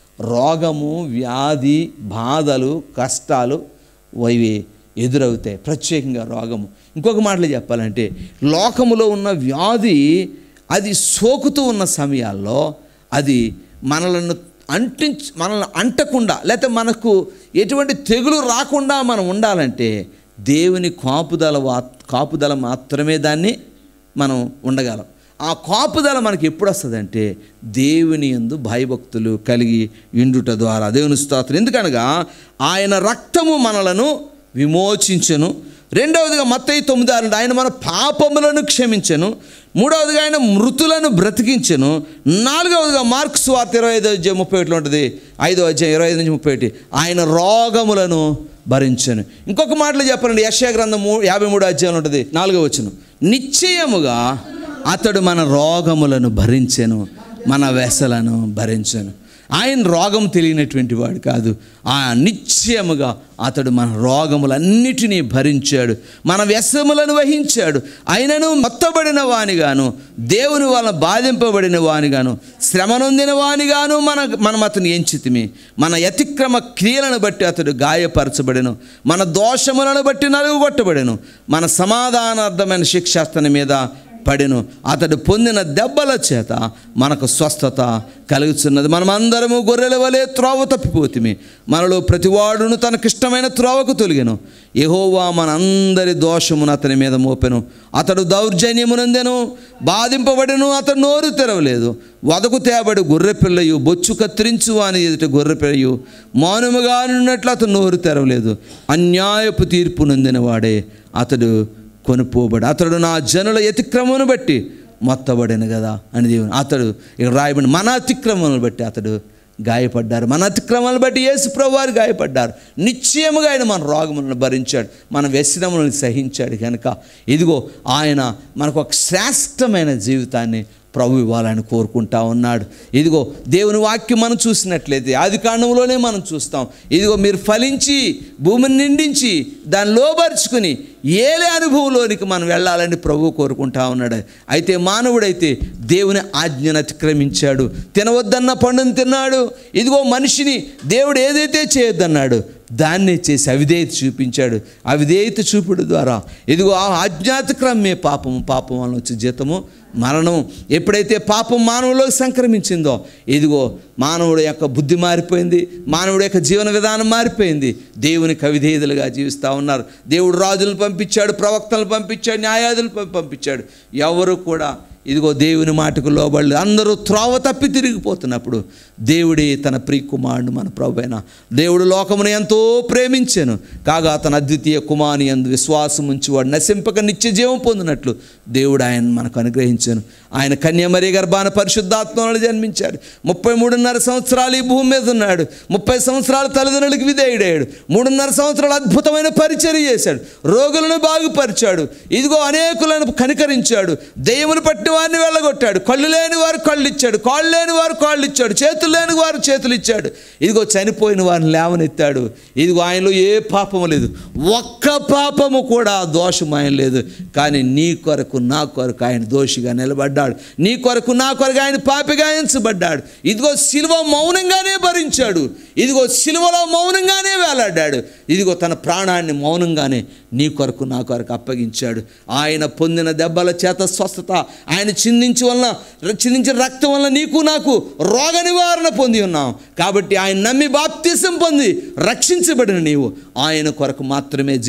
రోగము వ్యాధి బాధలు కష్టాలు ఇవి ఎదురవుతాయి ప్రత్యేకంగా రోగము ఇంకొక మాటలో చెప్పాలంటే లోకములో ఉన్న వ్యాధి అది సోకుతూ ఉన్న సమయాల్లో అది మనలను అంటించ మనల్ని అంటకుండా లేకపోతే మనకు ఎటువంటి తెగులు రాకుండా మనం ఉండాలంటే దేవుని కాపుదల వా కాపుదల మాత్రమే దాన్ని మనం ఉండగలం ఆ కాపుదల మనకి ఎప్పుడు వస్తుందంటే దేవుని యందు భయభక్తులు కలిగి ఇండుట ద్వారా దేవుని స్తోత్రం ఎందుకనగా ఆయన రక్తము మనలను విమోచించను రెండవదిగా మత్తయి తొమ్మిది ఆరు ఆయన మన పాపములను క్షమించను మూడవదిగా ఆయన మృతులను బ్రతికించను నాలుగవదిగా మార్క్స్ వార్త ఇరవై ఐదో అధ్యాయం ముప్పై ఒకటిలో ఉంటుంది ఐదో అధ్యాయం ఇరవై ఐదు నుంచి ముప్పై ఒకటి ఆయన రోగములను భరించను ఇంకొక మాటలో చెప్పాలండి యశా గ్రంథం మూ యాభై మూడు అధ్యాయంలో ఉంటుంది నాలుగో వచ్చును నిశ్చయముగా అతడు మన రోగములను భరించెను మన వెసలను భరించెను ఆయన రోగం తెలియనటువంటి వాడు కాదు ఆ నిశ్చయముగా అతడు మన రోగములన్నిటినీ భరించాడు మన వ్యసములను వహించాడు ఆయనను మొత్తబడిన వానిగాను దేవుని వలన బాధింపబడిన వానిగాను శ్రమనొందిన వానిగాను మన మనం అతను ఎంచితిమి మన అతిక్రమ క్రియలను బట్టి అతడు గాయపరచబడెను మన దోషములను బట్టి నలుగుగొట్టబడెను మన సమాధానార్థమైన శిక్ష అతని మీద పడెను అతడు పొందిన దెబ్బల చేత మనకు స్వస్థత కలుగుతున్నది మనమందరము గొర్రెల వలె త్రోవ తప్పిపోతిమి మనలో ప్రతివాడును తనకిష్టమైన త్రోవకు తొలిగెను యెహోవా మనందరి దోషమును అతని మీద మోపెను అతడు దౌర్జన్యమునందెను బాధింపబడెను అతడు నోరు తెరవలేదు వదకు తేబడి గొర్రె పిల్లయు బొచ్చు కత్తిరించు అని ఎదుట గొర్రె పిల్లయు మౌనముగా ఉన్నట్లు అతడు నోరు తెరవలేదు అన్యాయపు తీర్పు నొందిన వాడే అతడు కొనుపోబడి అతడు నా జనుల అతిక్రమను బట్టి మొత్తబడిన కదా అని దేవుని అతడు ఇక్కడ రాయబడి మన అతిక్రమను బట్టి అతడు గాయపడ్డారు మన అతిక్రమాలను బట్టి యేసు ప్రభు వారు గాయపడ్డారు నిశ్చయముగా ఆయన మన రోగములను భరించాడు మన వ్యసనములను సహించాడు కనుక ఇదిగో ఆయన మనకు ఒక శ్రేష్టమైన జీవితాన్ని ప్రభు ఇవ్వాలని కోరుకుంటా ఉన్నాడు ఇదిగో దేవుని వాక్యం మనం చూసినట్లయితే ఆది కాండంలోనే మనం చూస్తాం ఇదిగో మీరు ఫలించి భూమిని నిండించి దాన్ని లోబరుచుకుని ఏలే అనుభవంలోనికి మనం వెళ్ళాలని ప్రభు కోరుకుంటా ఉన్నాడు అయితే మానవుడైతే దేవుని ఆజ్ఞను అతిక్రమించాడు తినవద్దన్న పండును తిన్నాడు ఇదిగో మనిషిని దేవుడు ఏదైతే చేయొద్దన్నాడు దాన్నే చేసి అవిధేయత చూపించాడు అవిధేయత చూపుడు ద్వారా ఇదిగో ఆ ఆజ్ఞాతిక్రమే పాపము పాపం వలన వచ్చే జీతము మరణం ఎప్పుడైతే పాపం మానవులో సంక్రమించిందో ఇదిగో మానవుడు యొక్క బుద్ధి మారిపోయింది మానవుడు యొక్క జీవన విధానం మారిపోయింది దేవునికి అవిధేయులుగా జీవిస్తూ ఉన్నారు దేవుడు రాజులను పంపించాడు ప్రవక్తలను పంపించాడు న్యాయాధులు పంపించాడు ఎవరు కూడా ఇదిగో దేవుని మాటకు లోబడలేదు అందరూ త్రోవ తప్పి తిరిగిపోతున్నప్పుడు దేవుడే తన ప్రియకుమారుడు మన ప్రభైన దేవుడు లోకమును ఎంతో ప్రేమించాను కాగా తన అద్వితీయ కుమారుని అందు విశ్వాసం ఉంచి వాడు నశింపక నిత్య జీవం పొందినట్లు దేవుడు ఆయన మనకు అనుగ్రహించాను ఆయన కన్యమరి గర్భాన పరిశుద్ధాత్మలో జన్మించాడు ముప్పై మూడున్నర సంవత్సరాలు ఈ భూమి మీద ఉన్నాడు ముప్పై సంవత్సరాలు తల్లిదండ్రులకు విధేయుడయ్యాడు మూడున్నర సంవత్సరాలు అద్భుతమైన పరిచర్య చేశాడు రోగులను బాగుపరిచాడు ఇదిగో అనేకులను కనికరించాడు దెయ్యమును పట్టిన వారిని వెళ్ళగొట్టాడు కళ్ళు లేని వారు కళ్ళు ఇచ్చాడు కాళ్ళు లేని వారు కాళ్ళు ఇచ్చాడు చేతులు లేని వారు చేతులు ఇచ్చాడు ఇదిగో చనిపోయిన వారిని లేవనెత్తాడు ఇదిగో ఆయనలో ఏ పాపము లేదు ఒక్క పాపము కూడా దోషం ఆయన లేదు కానీ నీ కొరకు నా కొరకు ఆయన దోషిగా నిలబడ్డాడు నీ కొరకు నా కొరకు ఆయన పాపిగా ఎంచబడ్డాడు ఇదిగో శిలువ మౌనంగానే భరించాడు ఇదిగో శిలువలో మౌనంగానే వేలాడాడు ఇదిగో తన ప్రాణాన్ని మౌనంగానే నీ కొరకు నా కొరకు అప్పగించాడు ఆయన పొందిన దెబ్బల చేత స్వస్థత ఆయన చిందించి వలన చిందించిన రక్తం వలన నీకు నాకు రోగ నివారణ పొంది ఉన్నాం కాబట్టి ఆయన నమ్మి బాప్తిసం పొంది రక్షించబడిన నీవు ఆయన కొరకు మాత్రమే జీవి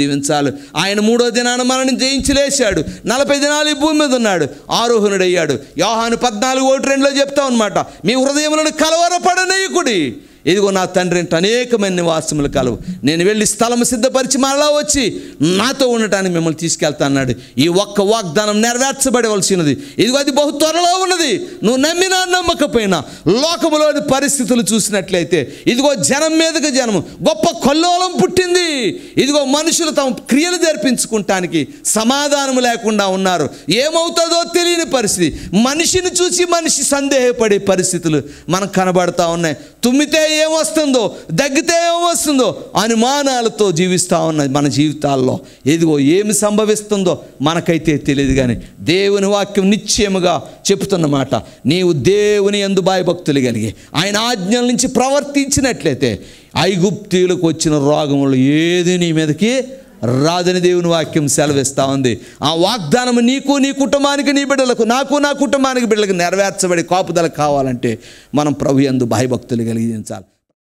జీవించాలి ఆయన మూడో దినాన మనల్ని జయించి లేచాడు నలభై దినాలు ఈ భూమి మీద ఉన్నాడు ఆరోహణుడయ్యాడు యోహాను పద్నాలుగు ఒకటి రెండులో చెప్తా అనమాట మీ హృదయములను కలవరపడనీయకుడి ఇదిగో నా తండ్రి ఇంట అనేకమైన నివాసములు కలవు నేను వెళ్ళి స్థలం సిద్ధపరిచి మరలా వచ్చి నాతో ఉండటానికి మిమ్మల్ని తీసుకెళ్తా అన్నాడు ఈ ఒక్క వాగ్దానం నెరవేర్చబడవలసినది ఇదిగో అది బహు త్వరలో ఉన్నది నువ్వు నమ్మినా నమ్మకపోయినా లోకములోని పరిస్థితులు చూసినట్లయితే ఇదిగో జనం మీదకి జనము గొప్ప కొల్లోలం పుట్టింది ఇదిగో మనుషులు తమ క్రియలు జరిపించుకుంటానికి సమాధానం లేకుండా ఉన్నారు ఏమవుతుందో తెలియని పరిస్థితి మనిషిని చూసి మనిషి సందేహపడే పరిస్థితులు మనకు కనబడతా ఉన్నాయి తుమ్మితే ఏమొస్తుందో దగ్గితే ఏమొస్తుందో అనుమానాలతో జీవిస్తూ ఉన్నది మన జీవితాల్లో ఇదిగో ఏమి సంభవిస్తుందో మనకైతే తెలియదు కానీ దేవుని వాక్యం నిశ్చయముగా చెప్తున్నమాట నీవు దేవుని ఎందు భయభక్తులు కలిగి ఆయన ఆజ్ఞల నుంచి ప్రవర్తించినట్లయితే ఐగుప్తీయులకు వచ్చిన రోగములు ఏది నీ మీదకి రాదని దేవుని వాక్యం సెలవిస్తూ ఉంది ఆ వాగ్దానం నీకు నీ కుటుంబానికి నీ బిడ్డలకు నాకు నా కుటుంబానికి బిడ్డలకు నెరవేర్చబడి కాపుదల కావాలంటే మనం ప్రభు యందు భయభక్తులు కలిగించాలి